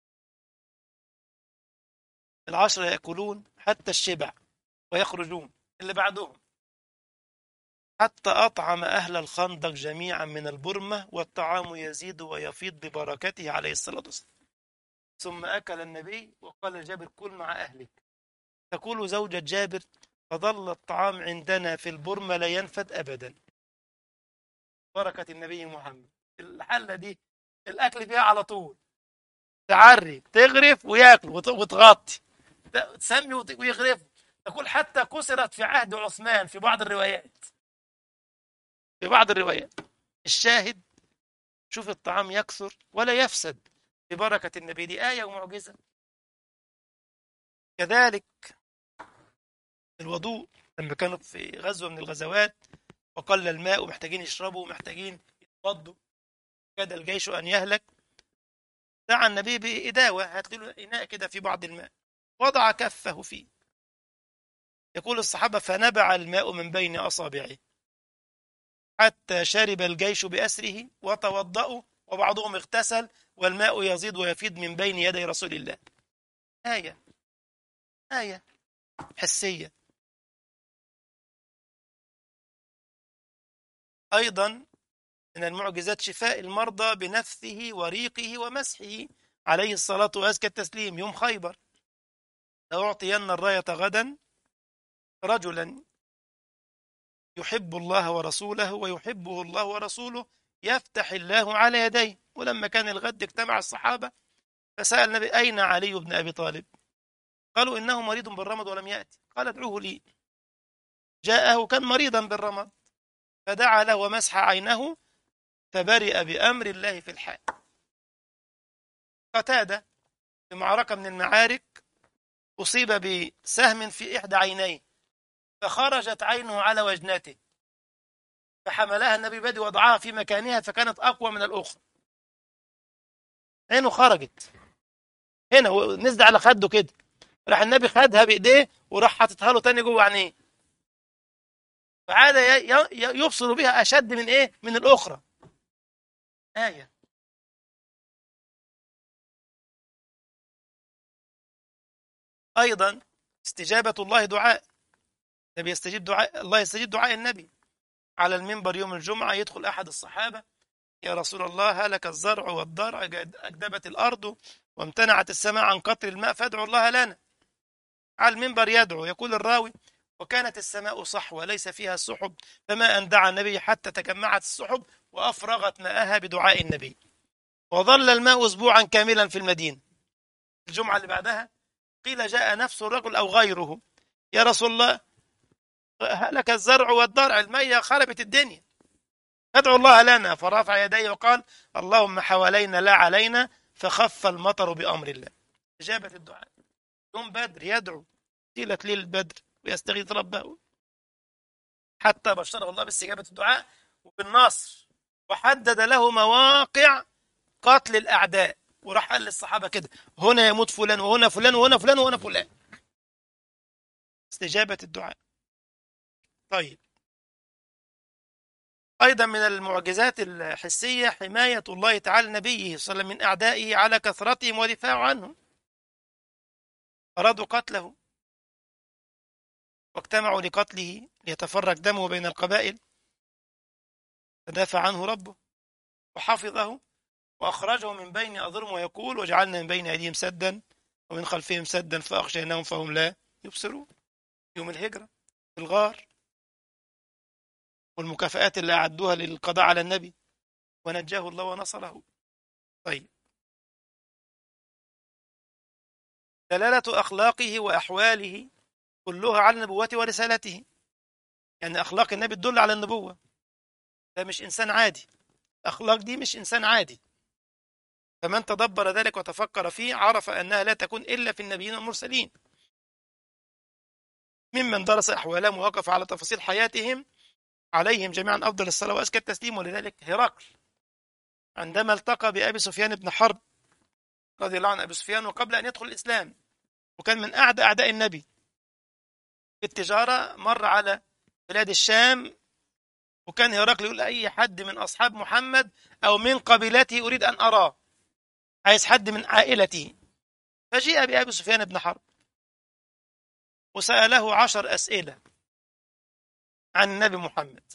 العشرة يأكلون حتى الشبع ويخرجون اللي بعدهم حتى أطعم أهل الخندق جميعا من البرمة والطعام يزيد ويفيض ببركته عليه الصلاة والسلام ثم أكل النبي وقال لجابر كل مع أهلك تقول زوجة جابر فظل الطعام عندنا في البرمة لا ينفد أبدا بركة النبي محمد الحلة دي الأكل فيها على طول تعري تغرف وياكل وتغطي تسمي ويغرف تقول حتى كسرت في عهد عثمان في بعض الروايات في بعض الروايات الشاهد شوف الطعام يكثر ولا يفسد ببركة النبي دي آية ومعجزة كذلك الوضوء لما كانوا في غزوة من الغزوات وقل الماء ومحتاجين يشربوا ومحتاجين يتوضوا كاد الجيش أن يهلك دعا النبي بإداوة هات له إناء كده في بعض الماء وضع كفه فيه يقول الصحابة فنبع الماء من بين أصابعه حتى شرب الجيش بأسره وتوضأوا وبعضهم اغتسل والماء يزيد ويفيض من بين يدي رسول الله آية آية حسية أيضا من المعجزات شفاء المرضى بنفثه وريقه ومسحه عليه الصلاة وأزكى التسليم يوم خيبر لأعطين الراية غدا رجلا يحب الله ورسوله ويحبه الله ورسوله يفتح الله على يديه ولما كان الغد اجتمع الصحابة فسأل النبي أين علي بن أبي طالب قالوا إنه مريض بالرمض ولم يأتي قال ادعوه لي جاءه كان مريضا بالرمض فدعا له ومسح عينه فبرئ بأمر الله في الحال قتادة في معركة من المعارك أصيب بسهم في إحدى عينيه فخرجت عينه على وجنته فحملها النبي بدي وضعها في مكانها فكانت أقوى من الأخرى عينه خرجت هنا نزل على خده كده راح النبي خدها بإيديه وراح حاططها له تاني جوه عينيه فعاد يبصر بها أشد من إيه؟ من الأخرى آية أيضا استجابة الله دعاء النبي يستجيب دعاء الله يستجيب دعاء النبي على المنبر يوم الجمعة يدخل أحد الصحابة يا رسول الله هلك الزرع والضرع أكدبت الأرض وامتنعت السماء عن قطر الماء فادعوا الله لنا على المنبر يدعو يقول الراوي وكانت السماء صحوة ليس فيها سحب فما أن دعا النبي حتى تجمعت السحب وأفرغت ماءها بدعاء النبي وظل الماء أسبوعا كاملا في المدينة الجمعة اللي بعدها قيل جاء نفس الرجل أو غيره يا رسول الله هلك الزرع والضرع المية خربت الدنيا ادعو الله لنا فرفع يديه وقال اللهم حوالينا لا علينا فخف المطر بأمر الله إجابة الدعاء يوم بدر يدعو ليلة ليلة بدر ويستغيث ربه حتى بشره الله باستجابة الدعاء وبالنصر وحدد له مواقع قتل الأعداء وراح قال للصحابة كده هنا يموت فلان وهنا فلان وهنا فلان وهنا فلان استجابة الدعاء طيب أيضا من المعجزات الحسية حماية الله تعالى نبيه صلى الله عليه وسلم من أعدائه على كثرتهم ودفاعه عنهم أرادوا قتله واجتمعوا لقتله ليتفرق دمه بين القبائل فدافع عنه ربه وحفظه وأخرجه من بين أظلم ويقول وجعلنا من بين أيديهم سدا ومن خلفهم سدا فأغشيناهم فهم لا يبصرون يوم الهجرة في الغار والمكافآت اللي أعدوها للقضاء على النبي ونجاه الله ونصره طيب دلالة أخلاقه وأحواله كلها على نبوته ورسالته يعني أخلاق النبي تدل على النبوة ده مش إنسان عادي أخلاق دي مش إنسان عادي فمن تدبر ذلك وتفكر فيه عرف أنها لا تكون إلا في النبيين والمرسلين ممن درس أحوالهم ووقف على تفاصيل حياتهم عليهم جميعا أفضل الصلاة وأزكى التسليم ولذلك هرقل عندما التقى بأبي سفيان بن حرب رضي الله عن أبي سفيان وقبل أن يدخل الإسلام وكان من أعدى أعداء النبي في التجارة مر على بلاد الشام وكان هرقل يقول أي حد من أصحاب محمد أو من قبيلته أريد أن أراه عايز حد من عائلته فجيء بأبي سفيان بن حرب وسأله عشر أسئلة عن النبي محمد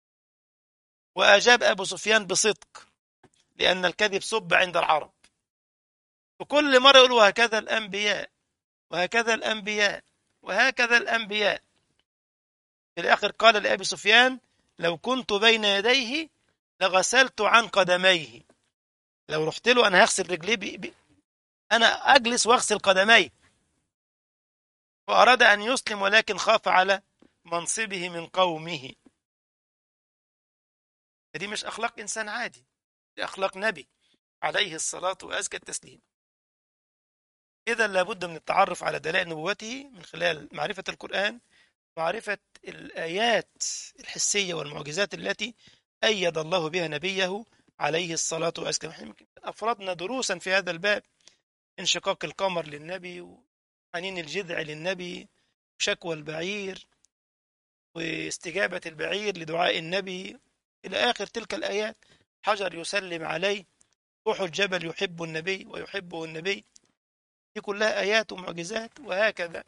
وأجاب أبو سفيان بصدق لأن الكذب سب عند العرب وكل مرة يقول وهكذا الأنبياء وهكذا الأنبياء وهكذا الأنبياء في الآخر قال لأبي سفيان لو كنت بين يديه لغسلت عن قدميه لو رحت له أنا هغسل رجليه بي بي أنا أجلس وأغسل قدميه وأراد أن يسلم ولكن خاف على منصبه من قومه دي مش أخلاق إنسان عادي دي أخلاق نبي عليه الصلاة وأزكى التسليم إذا لابد من التعرف على دلائل نبوته من خلال معرفة القرآن معرفة الآيات الحسية والمعجزات التي أيد الله بها نبيه عليه الصلاة والسلام أفردنا دروسا في هذا الباب انشقاق القمر للنبي وحنين الجذع للنبي وشكوى البعير واستجابة البعير لدعاء النبي إلى آخر تلك الآيات حجر يسلم عليه روح الجبل يحب النبي ويحبه النبي دي كلها آيات ومعجزات وهكذا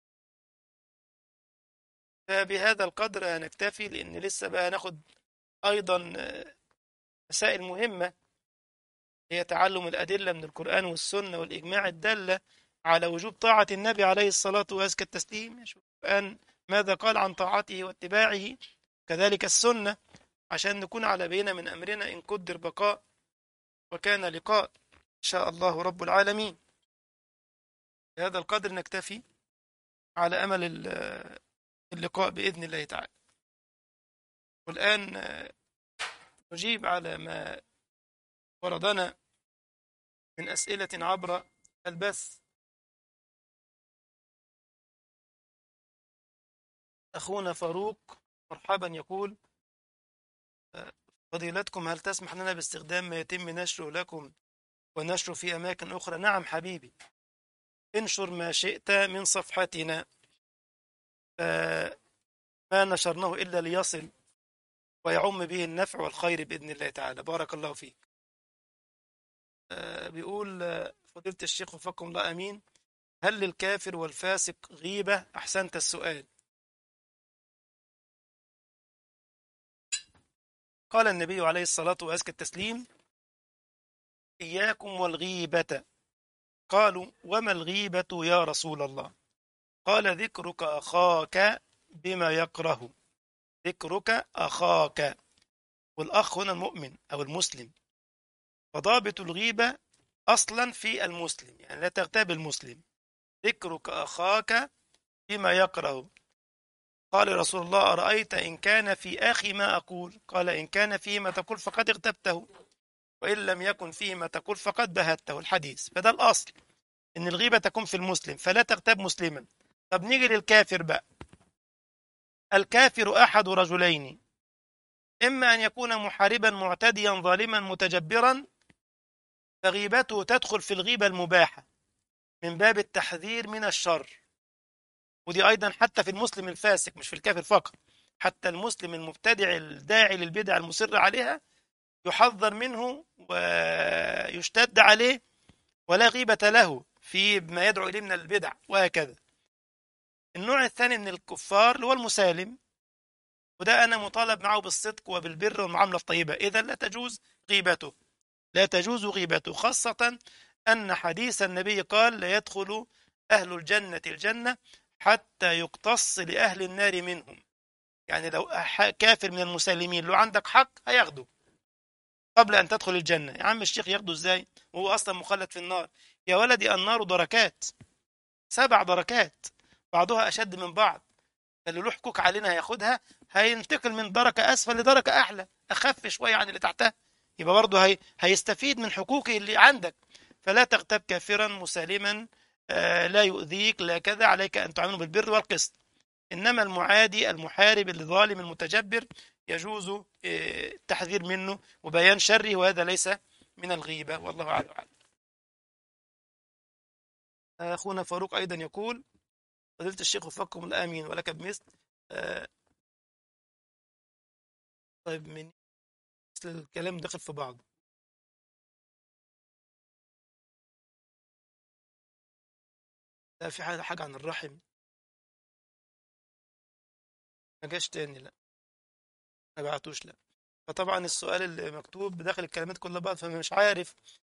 فبهذا القدر نكتفي لأن لسه بقى ناخد أيضا مسائل مهمة هي تعلم الأدلة من القرآن والسنة والإجماع الدالة على وجوب طاعة النبي عليه الصلاة وأزكى التسليم القرآن ماذا قال عن طاعته واتباعه كذلك السنة عشان نكون على بينة من أمرنا إن قدر بقاء وكان لقاء إن شاء الله رب العالمين بهذا القدر نكتفي على أمل اللقاء بإذن الله تعالى والآن نجيب على ما وردنا من أسئلة عبر البث أخونا فاروق مرحبا يقول فضيلتكم هل تسمح لنا باستخدام ما يتم نشره لكم ونشره في أماكن أخرى نعم حبيبي انشر ما شئت من صفحتنا ما نشرناه إلا ليصل ويعم به النفع والخير بإذن الله تعالى بارك الله فيك بيقول فضيلة الشيخ وفقكم الله أمين هل للكافر والفاسق غيبة أحسنت السؤال قال النبي عليه الصلاة وأزكى التسليم إياكم والغيبة قالوا وما الغيبة يا رسول الله قال ذكرك أخاك بما يكره ذكرك أخاك والأخ هنا المؤمن أو المسلم فضابط الغيبة أصلا في المسلم يعني لا تغتاب المسلم ذكرك أخاك بما يكره قال رسول الله أرأيت إن كان في أخي ما أقول قال إن كان فيه ما تقول فقد اغتبته وإن لم يكن فيه ما تقول فقد بهته الحديث فده الأصل إن الغيبة تكون في المسلم فلا تغتاب مسلما طب نيجي للكافر بقى الكافر أحد رجلين إما أن يكون محاربا معتديا ظالما متجبرا فغيبته تدخل في الغيبة المباحة من باب التحذير من الشر ودي أيضا حتى في المسلم الفاسق مش في الكافر فقط حتى المسلم المبتدع الداعي للبدع المصر عليها يحذر منه ويشتد عليه ولا غيبة له في ما يدعو إليه من البدع وهكذا النوع الثاني من الكفار اللي هو المسالم وده أنا مطالب معه بالصدق وبالبر والمعاملة الطيبة إذا لا تجوز غيبته لا تجوز غيبته خاصة أن حديث النبي قال لا يدخل أهل الجنة الجنة حتى يقتص لأهل النار منهم يعني لو كافر من المسلمين لو عندك حق هياخده قبل أن تدخل الجنة يا عم الشيخ ياخده إزاي وهو أصلا مخلد في النار يا ولدي النار دركات سبع دركات بعضها أشد من بعض فاللي له حقوق علينا هياخدها هينتقل من دركة أسفل لدركة أعلى أخف شوية عن اللي تحتها يبقى برضه هي هيستفيد من حقوقه اللي عندك فلا تغتاب كافرا مسالما آه لا يؤذيك لا كذا عليك أن تعامله بالبر والقسط إنما المعادي المحارب الظالم المتجبر يجوز آه التحذير منه وبيان شره وهذا ليس من الغيبة والله أعلم أخونا فاروق أيضا يقول فضيلة الشيخ وفقكم الآمين ولك بمثل آه طيب من مثل الكلام داخل في بعض لا في حاجة حاجة عن الرحم ما جاش تاني لا ما بعتوش لا فطبعا السؤال اللي مكتوب داخل الكلمات كلها بعض فمش عارف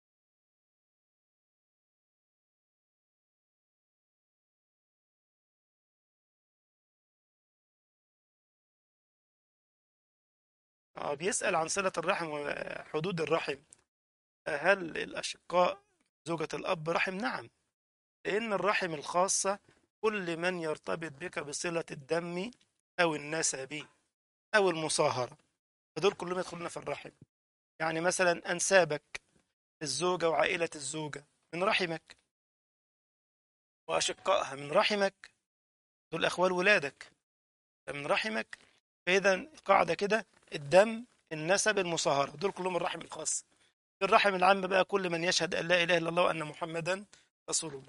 آه بيسأل عن صلة الرحم وحدود الرحم هل الأشقاء زوجة الأب رحم؟ نعم لأن الرحم الخاصة كل من يرتبط بك بصلة الدم أو النسب أو المصاهرة فدول كلهم يدخلون في الرحم يعني مثلا أنسابك الزوجة وعائلة الزوجة من رحمك وأشقائها من رحمك دول أخوال ولادك من رحمك فإذا القاعدة كده الدم النسب المصاهرة دول كلهم الرحم الخاص في الرحم العام بقى كل من يشهد أن لا إله إلا الله وأن محمدا رسول الله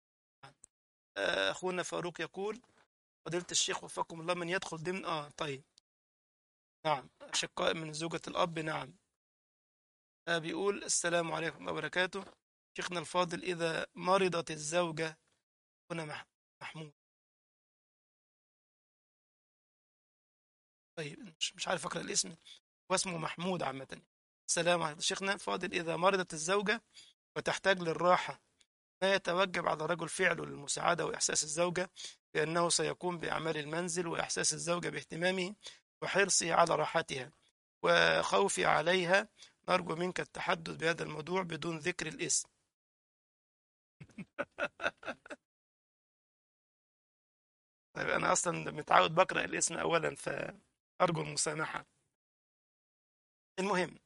أخونا فاروق يقول فضيلة الشيخ وفقكم الله من يدخل ضمن آه طيب نعم أشقاء من زوجة الأب نعم آه بيقول السلام عليكم ورحمة الله وبركاته شيخنا الفاضل إذا مرضت الزوجة هنا محمود طيب مش مش عارف اقرا الاسم واسمه محمود عامة السلام عليكم شيخنا فاضل إذا مرضت الزوجة وتحتاج للراحة ما يتوجب على الرجل فعله للمساعدة وإحساس الزوجة بأنه سيقوم بأعمال المنزل وإحساس الزوجة باهتمامه وحرصه على راحتها وخوفي عليها نرجو منك التحدث بهذا الموضوع بدون ذكر الاسم طيب أنا أصلا متعود بقرأ الاسم أولا فأرجو المسامحة المهم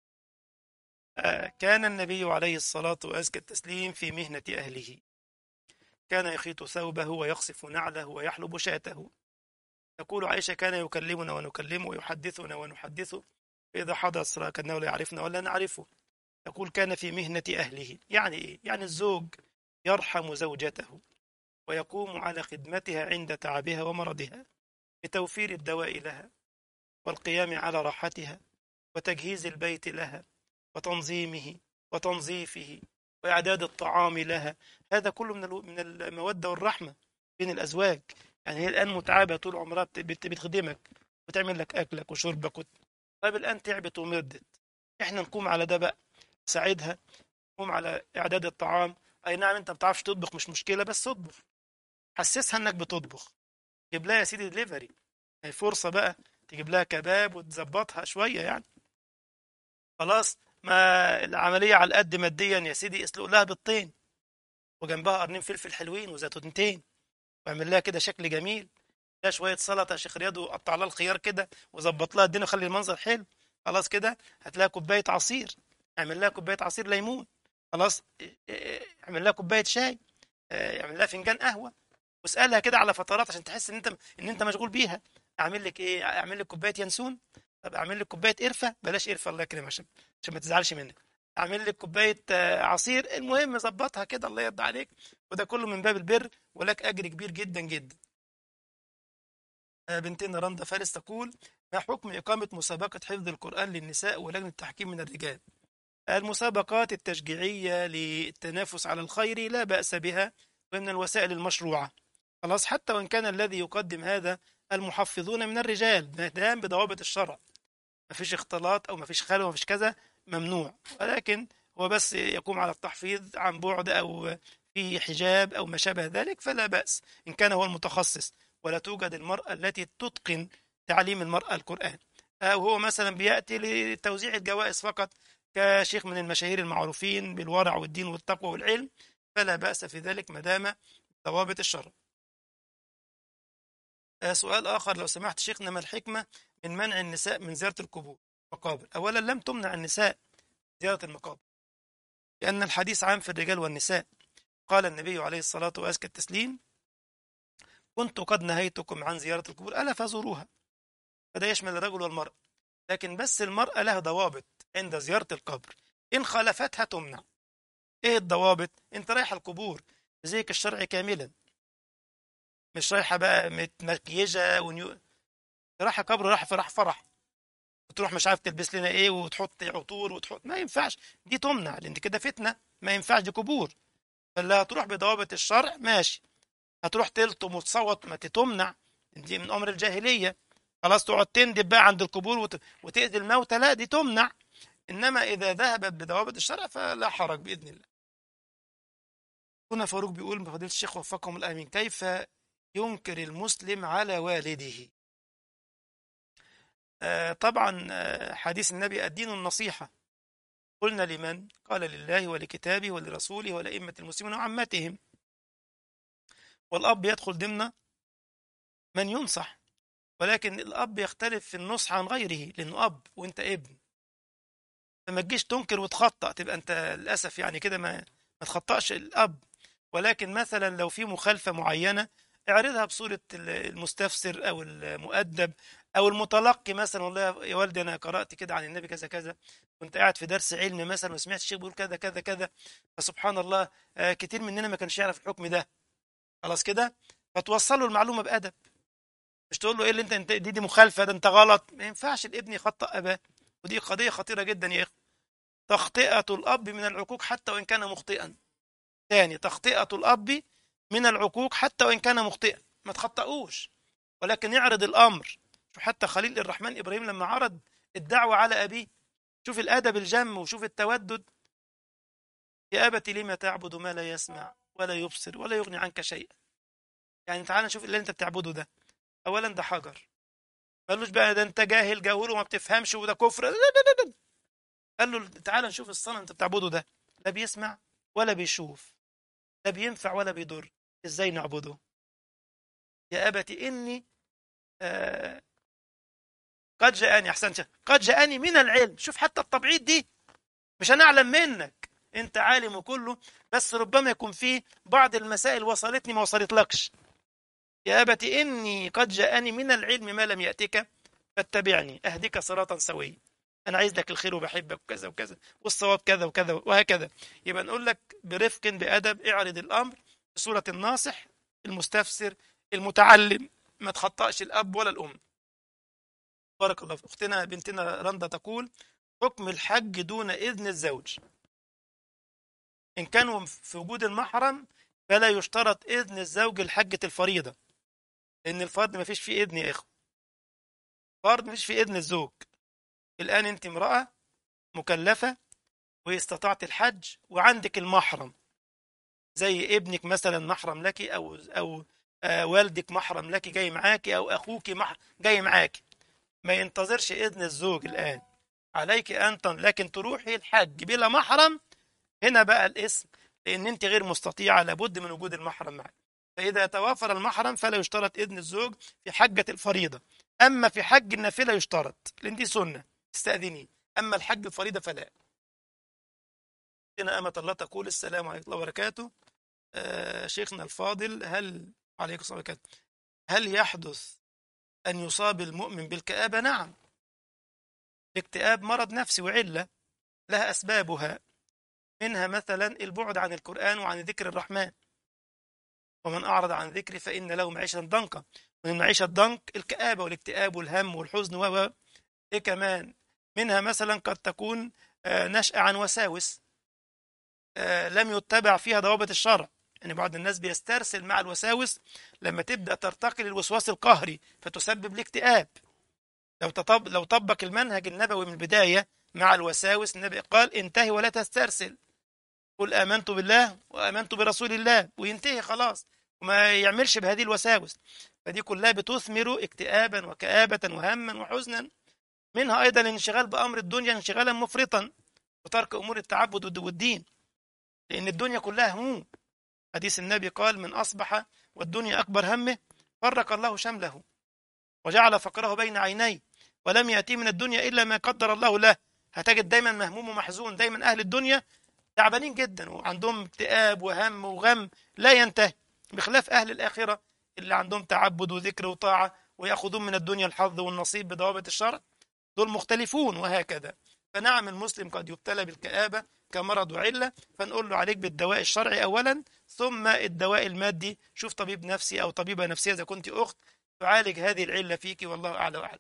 كان النبي عليه الصلاة وأزكى التسليم في مهنة أهله كان يخيط ثوبه ويقصف نعله ويحلب شاته تقول عائشة كان يكلمنا ونكلمه ويحدثنا ونحدثه فإذا حضر الصلاة كأنه لا يعرفنا ولا نعرفه يقول كان في مهنة أهله يعني إيه؟ يعني الزوج يرحم زوجته ويقوم على خدمتها عند تعبها ومرضها بتوفير الدواء لها والقيام على راحتها وتجهيز البيت لها وتنظيمه وتنظيفه وإعداد الطعام لها هذا كله من من المودة والرحمة بين الأزواج يعني هي الآن متعبة طول عمرها بتخدمك وتعمل لك أكلك وشربك وت... طيب الآن تعبت ومرضت إحنا نقوم على ده بقى ساعدها نقوم على إعداد الطعام أي نعم أنت ما بتعرفش تطبخ مش مشكلة بس اطبخ حسسها إنك بتطبخ جيب لها يا سيدي دليفري هي فرصة بقى تجيب لها كباب وتظبطها شوية يعني خلاص ما العملية على قد ماديا يا سيدي اسلق لها بيضتين وجنبها قرنين فلفل حلوين وزيتونتين واعمل لها كده شكل جميل لها شوية سلطة يا شيخ رياض وقطع لها الخيار كده وظبط لها الدنيا وخلي المنظر حلو خلاص كده هات لها كوباية عصير اعمل لها كوباية عصير ليمون خلاص اعمل لها كوباية شاي اعمل لها فنجان قهوة واسألها كده على فترات عشان تحس ان انت ان انت مشغول بيها اعمل لك ايه اعمل لك كوبايه ينسون طب اعمل لك كوبايه قرفه بلاش قرفه الله يكرمك عشان عشان ما تزعلش منك اعمل لك كوبايه عصير المهم ظبطها كده الله يرضى عليك وده كله من باب البر ولك اجر كبير جدا جدا بنتنا رندا فارس تقول ما حكم إقامة مسابقة حفظ القرآن للنساء ولجنة التحكيم من الرجال المسابقات التشجيعية للتنافس على الخير لا بأس بها ومن الوسائل المشروعة خلاص حتى وإن كان الذي يقدم هذا المحفظون من الرجال ما دام بضوابط الشرع ما فيش اختلاط أو ما فيش خلوة ما فيش كذا ممنوع ولكن هو بس يقوم على التحفيظ عن بعد أو في حجاب أو ما شابه ذلك فلا بأس إن كان هو المتخصص ولا توجد المرأة التي تتقن تعليم المرأة القرآن أو هو مثلا بيأتي لتوزيع الجوائز فقط كشيخ من المشاهير المعروفين بالورع والدين والتقوى والعلم فلا بأس في ذلك ما دام ضوابط الشرع سؤال آخر لو سمحت شيخنا ما الحكمة من منع النساء من زيارة القبور مقابر أولا لم تمنع النساء زيارة المقابر لأن الحديث عام في الرجال والنساء قال النبي عليه الصلاة وأزكى التسليم كنت قد نهيتكم عن زيارة القبور ألا فزوروها فده يشمل الرجل والمرأة لكن بس المرأة لها ضوابط عند زيارة القبر إن خالفتها تمنع إيه الضوابط؟ أنت رايح القبور بزيك الشرع كاملا مش رايحة بقى متمكيجة ونيو رايحة قبر رايحة فرح فرح وتروح مش عارف تلبس لنا ايه وتحط عطور وتحط ما ينفعش دي تمنع لان كده فتنة ما ينفعش دي قبور فاللي هتروح بضوابط الشرع ماشي هتروح تلطم وتصوت ما تمنع دي من امر الجاهلية خلاص تقعد تندب بقى عند القبور وت... وتأذي الموتى لا دي تمنع انما اذا ذهبت بضوابط الشرع فلا حرج باذن الله هنا فاروق بيقول فضيلة الشيخ وفقهم الامين كيف ينكر المسلم على والده آه طبعا آه حديث النبي الدين النصيحة قلنا لمن قال لله ولكتابه ولرسوله ولأئمة المسلمين وعمتهم والأب يدخل ضمن من ينصح ولكن الأب يختلف في النصح عن غيره لأنه أب وأنت ابن فما تجيش تنكر وتخطأ تبقى أنت للأسف يعني كده ما ما تخطأش الأب ولكن مثلا لو في مخالفة معينة اعرضها بصورة المستفسر أو المؤدب أو المتلقي مثلا والله يا والدي أنا قرأت كده عن النبي كذا كذا كنت قاعد في درس علم مثلا وسمعت الشيخ بيقول كذا كذا كذا فسبحان الله كتير مننا ما كانش يعرف الحكم ده خلاص كده فتوصله المعلومة بأدب مش تقول له ايه اللي انت دي دي مخالفة ده انت غلط ما ينفعش الابن يخطأ أباه ودي قضية خطيرة جدا يا إخوة تخطئة الأب من العقوق حتى وإن كان مخطئا ثاني تخطئة الأب من العقوق حتى وإن كان مخطئا ما تخطئوش ولكن يعرض الأمر حتى خليل الرحمن إبراهيم لما عرض الدعوة على أبيه شوف الأدب الجم وشوف التودد يا أبت لما تعبد ما لا يسمع ولا يبصر ولا يغني عنك شيئا يعني تعال نشوف اللي أنت بتعبده ده أولا ده حجر قالوش بقى ده أنت جاهل جاهل وما بتفهمش وده كفر لا لا لا قال له تعال نشوف الصنم أنت بتعبده ده لا بيسمع ولا بيشوف لا بينفع ولا بيضر ازاي نعبده يا أبت إني آه قد جاءني أحسنت قد جاءني من العلم شوف حتى التبعيد دي مش أنا أعلم منك أنت عالم وكله بس ربما يكون فيه بعض المسائل وصلتني ما وصلتلكش يا أبت إني قد جاءني من العلم ما لم يأتك فاتبعني أهدك صراطا سويا أنا عايز لك الخير وبحبك وكذا وكذا والصواب كذا وكذا وهكذا يبقى نقول لك برفق بأدب اعرض الأمر بصورة الناصح المستفسر المتعلم ما تخطأش الأب ولا الأم بارك الله في أختنا بنتنا رندا تقول حكم الحج دون إذن الزوج إن كانوا في وجود المحرم فلا يشترط إذن الزوج الحجة الفريضة لأن الفرض ما فيش فيه إذن يا إخوة فرض ما فيش فيه إذن الزوج الآن أنت امرأة مكلفة واستطعت الحج وعندك المحرم زي ابنك مثلا محرم لك أو أو آه والدك محرم لك جاي معاكي أو أخوك مح... جاي معاكي ما ينتظرش إذن الزوج الآن عليك أن تن... لكن تروحي الحج بلا محرم هنا بقى الاسم لأن أنت غير مستطيعة لابد من وجود المحرم معك فإذا توافر المحرم فلا يشترط إذن الزوج في حجة الفريضة أما في حج النافلة يشترط لأن دي سنة تستأذني أما الحج الفريضة فلا هنا أمة الله تقول السلام عليكم الله وبركاته آه شيخنا الفاضل هل عليكم السلام وبركاته هل يحدث أن يصاب المؤمن بالكآبة؟ نعم الاكتئاب مرض نفسي وعلة لها أسبابها منها مثلا البعد عن القرآن وعن ذكر الرحمن ومن أعرض عن ذكري فإن له معيشة ضنكا ومن معيشة ضنك الكآبة والاكتئاب والهم والحزن و إيه كمان منها مثلا قد تكون نشأة عن وساوس لم يتبع فيها ضوابط الشرع يعني بعض الناس بيسترسل مع الوساوس لما تبدأ ترتقي للوسواس القهري فتسبب الاكتئاب لو تطب لو طبق المنهج النبوي من البداية مع الوساوس النبي قال انتهي ولا تسترسل قل آمنت بالله وآمنت برسول الله وينتهي خلاص وما يعملش بهذه الوساوس فدي كلها بتثمر اكتئابا وكآبة وهما وحزنا منها أيضا الانشغال بأمر الدنيا انشغالا مفرطا وترك أمور التعبد والدين لأن الدنيا كلها هموم حديث النبي قال من أصبح والدنيا أكبر همه فرق الله شمله وجعل فقره بين عينيه ولم يأتي من الدنيا إلا ما قدر الله له هتجد دايما مهموم ومحزون دايما أهل الدنيا تعبانين جدا وعندهم اكتئاب وهم وغم لا ينتهي بخلاف أهل الآخرة اللي عندهم تعبد وذكر وطاعة ويأخذون من الدنيا الحظ والنصيب بضوابط الشرع دول مختلفون وهكذا فنعم المسلم قد يبتلى بالكآبة كمرض وعلة فنقول له عليك بالدواء الشرعي أولا ثم الدواء المادي شوف طبيب نفسي أو طبيبة نفسية إذا كنت أخت تعالج هذه العلة فيك والله أعلى وأعلم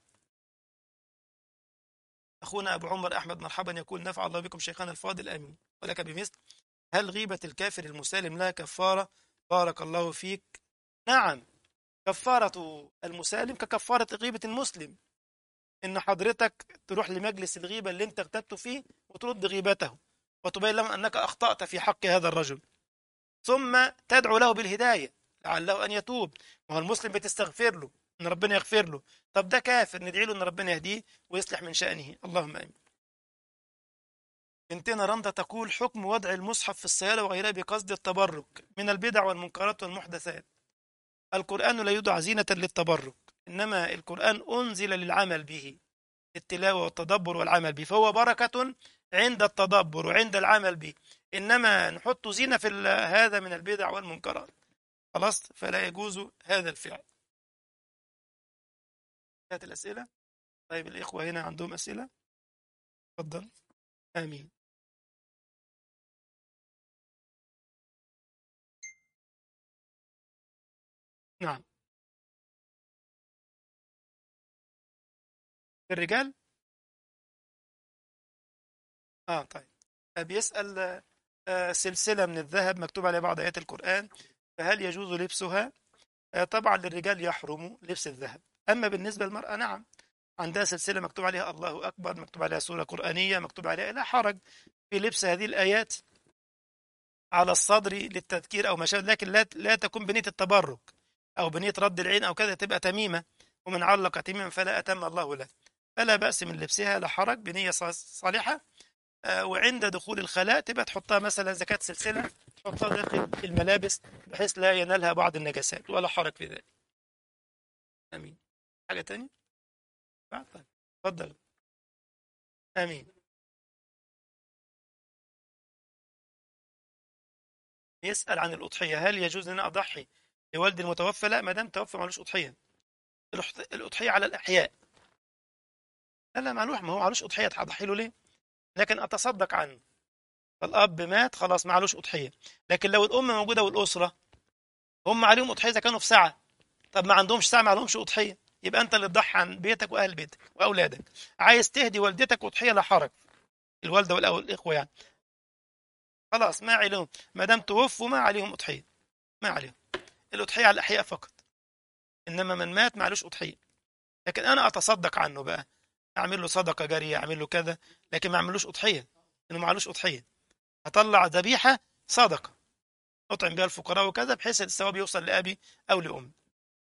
أخونا أبو عمر أحمد مرحبا يقول نفع الله بكم شيخنا الفاضل آمين ولك بمثل هل غيبة الكافر المسالم لها كفارة بارك الله فيك نعم كفارة المسالم ككفارة غيبة المسلم إن حضرتك تروح لمجلس الغيبة اللي أنت اغتبت فيه وترد غيبته وتبين لهم أنك أخطأت في حق هذا الرجل ثم تدعو له بالهداية لعله أن يتوب وهو المسلم بتستغفر له ان ربنا يغفر له طب ده كافر ندعي له ان ربنا يهديه ويصلح من شأنه اللهم امين بنتنا رندا تقول حكم وضع المصحف في السيارة وغيرها بقصد التبرك من البدع والمنكرات والمحدثات القرآن لا يدع زينة للتبرك إنما القرآن أنزل للعمل به التلاوة والتدبر والعمل به فهو بركة عند التدبر وعند العمل به إنما نحط زينة في هذا من البدع والمنكرات خلاص فلا يجوز هذا الفعل كانت الأسئلة طيب الإخوة هنا عندهم أسئلة تفضل آمين نعم الرجال آه طيب بيسأل آه سلسلة من الذهب مكتوب عليها بعض آيات القرآن فهل يجوز لبسها آه طبعا للرجال يحرم لبس الذهب أما بالنسبة للمرأة نعم عندها سلسلة مكتوب عليها الله أكبر مكتوب عليها سورة قرآنية مكتوب عليها لا حرج في لبس هذه الآيات على الصدر للتذكير أو ما شابه لكن لا لا تكون بنية التبرك أو بنية رد العين أو كذا تبقى تميمة ومن علق تميما فلا أتم الله له فلا بأس من لبسها لا حرج بنية صالحة وعند دخول الخلاء تبقى تحطها مثلا إذا كانت سلسلة تحطها داخل الملابس بحيث لا ينالها بعض النجاسات ولا حرج في ذلك امين حاجه تانية طيب اتفضل امين يسال عن الاضحيه هل يجوز لنا اضحي لوالدي المتوفى لا ما دام توفى معلوش اضحيه الاضحيه على الاحياء لا لا معلوش ما هو معلوش اضحيه هضحي له ليه لكن اتصدق عنه فالاب مات خلاص معلوش اضحيه لكن لو الام موجوده والاسره هم عليهم اضحيه اذا كانوا في ساعه طب ما عندهمش ساعه ما لهمش اضحيه يبقى انت اللي تضحي عن بيتك واهل بيتك واولادك عايز تهدي والدتك اضحيه لا حرج الوالده والاخوه يعني خلاص ما عليهم ما دام توفوا ما عليهم اضحيه ما عليهم الاضحيه على الاحياء فقط انما من مات ما عليهوش اضحيه لكن انا اتصدق عنه بقى اعمل له صدقه جاريه اعمل له كذا لكن ما اعملوش اضحيه انه ما عليهوش اضحيه هطلع ذبيحه صدقه نطعم بها الفقراء وكذا بحيث الثواب يوصل لأبي أو لأمي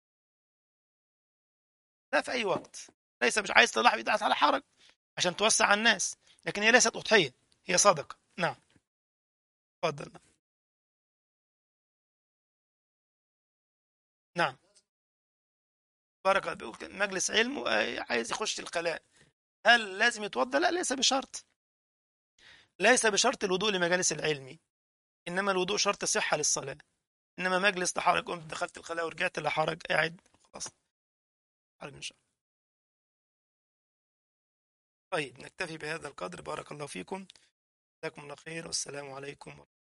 لا في أي وقت ليس مش عايز تضحي بيدعس على حرج عشان توسع على الناس لكن هي ليست أضحية هي صدقة نعم تفضل نعم بارك الله بيقول مجلس علم وعايز يخش القلاء هل لازم يتوضا لا ليس بشرط ليس بشرط الوضوء لمجالس العلم انما الوضوء شرط صحه للصلاه انما مجلس لا حرج قمت دخلت الخلاء ورجعت لا حرج قاعد خلاص حرج ان شاء الله طيب نكتفي بهذا القدر بارك الله فيكم جزاكم الله خير والسلام عليكم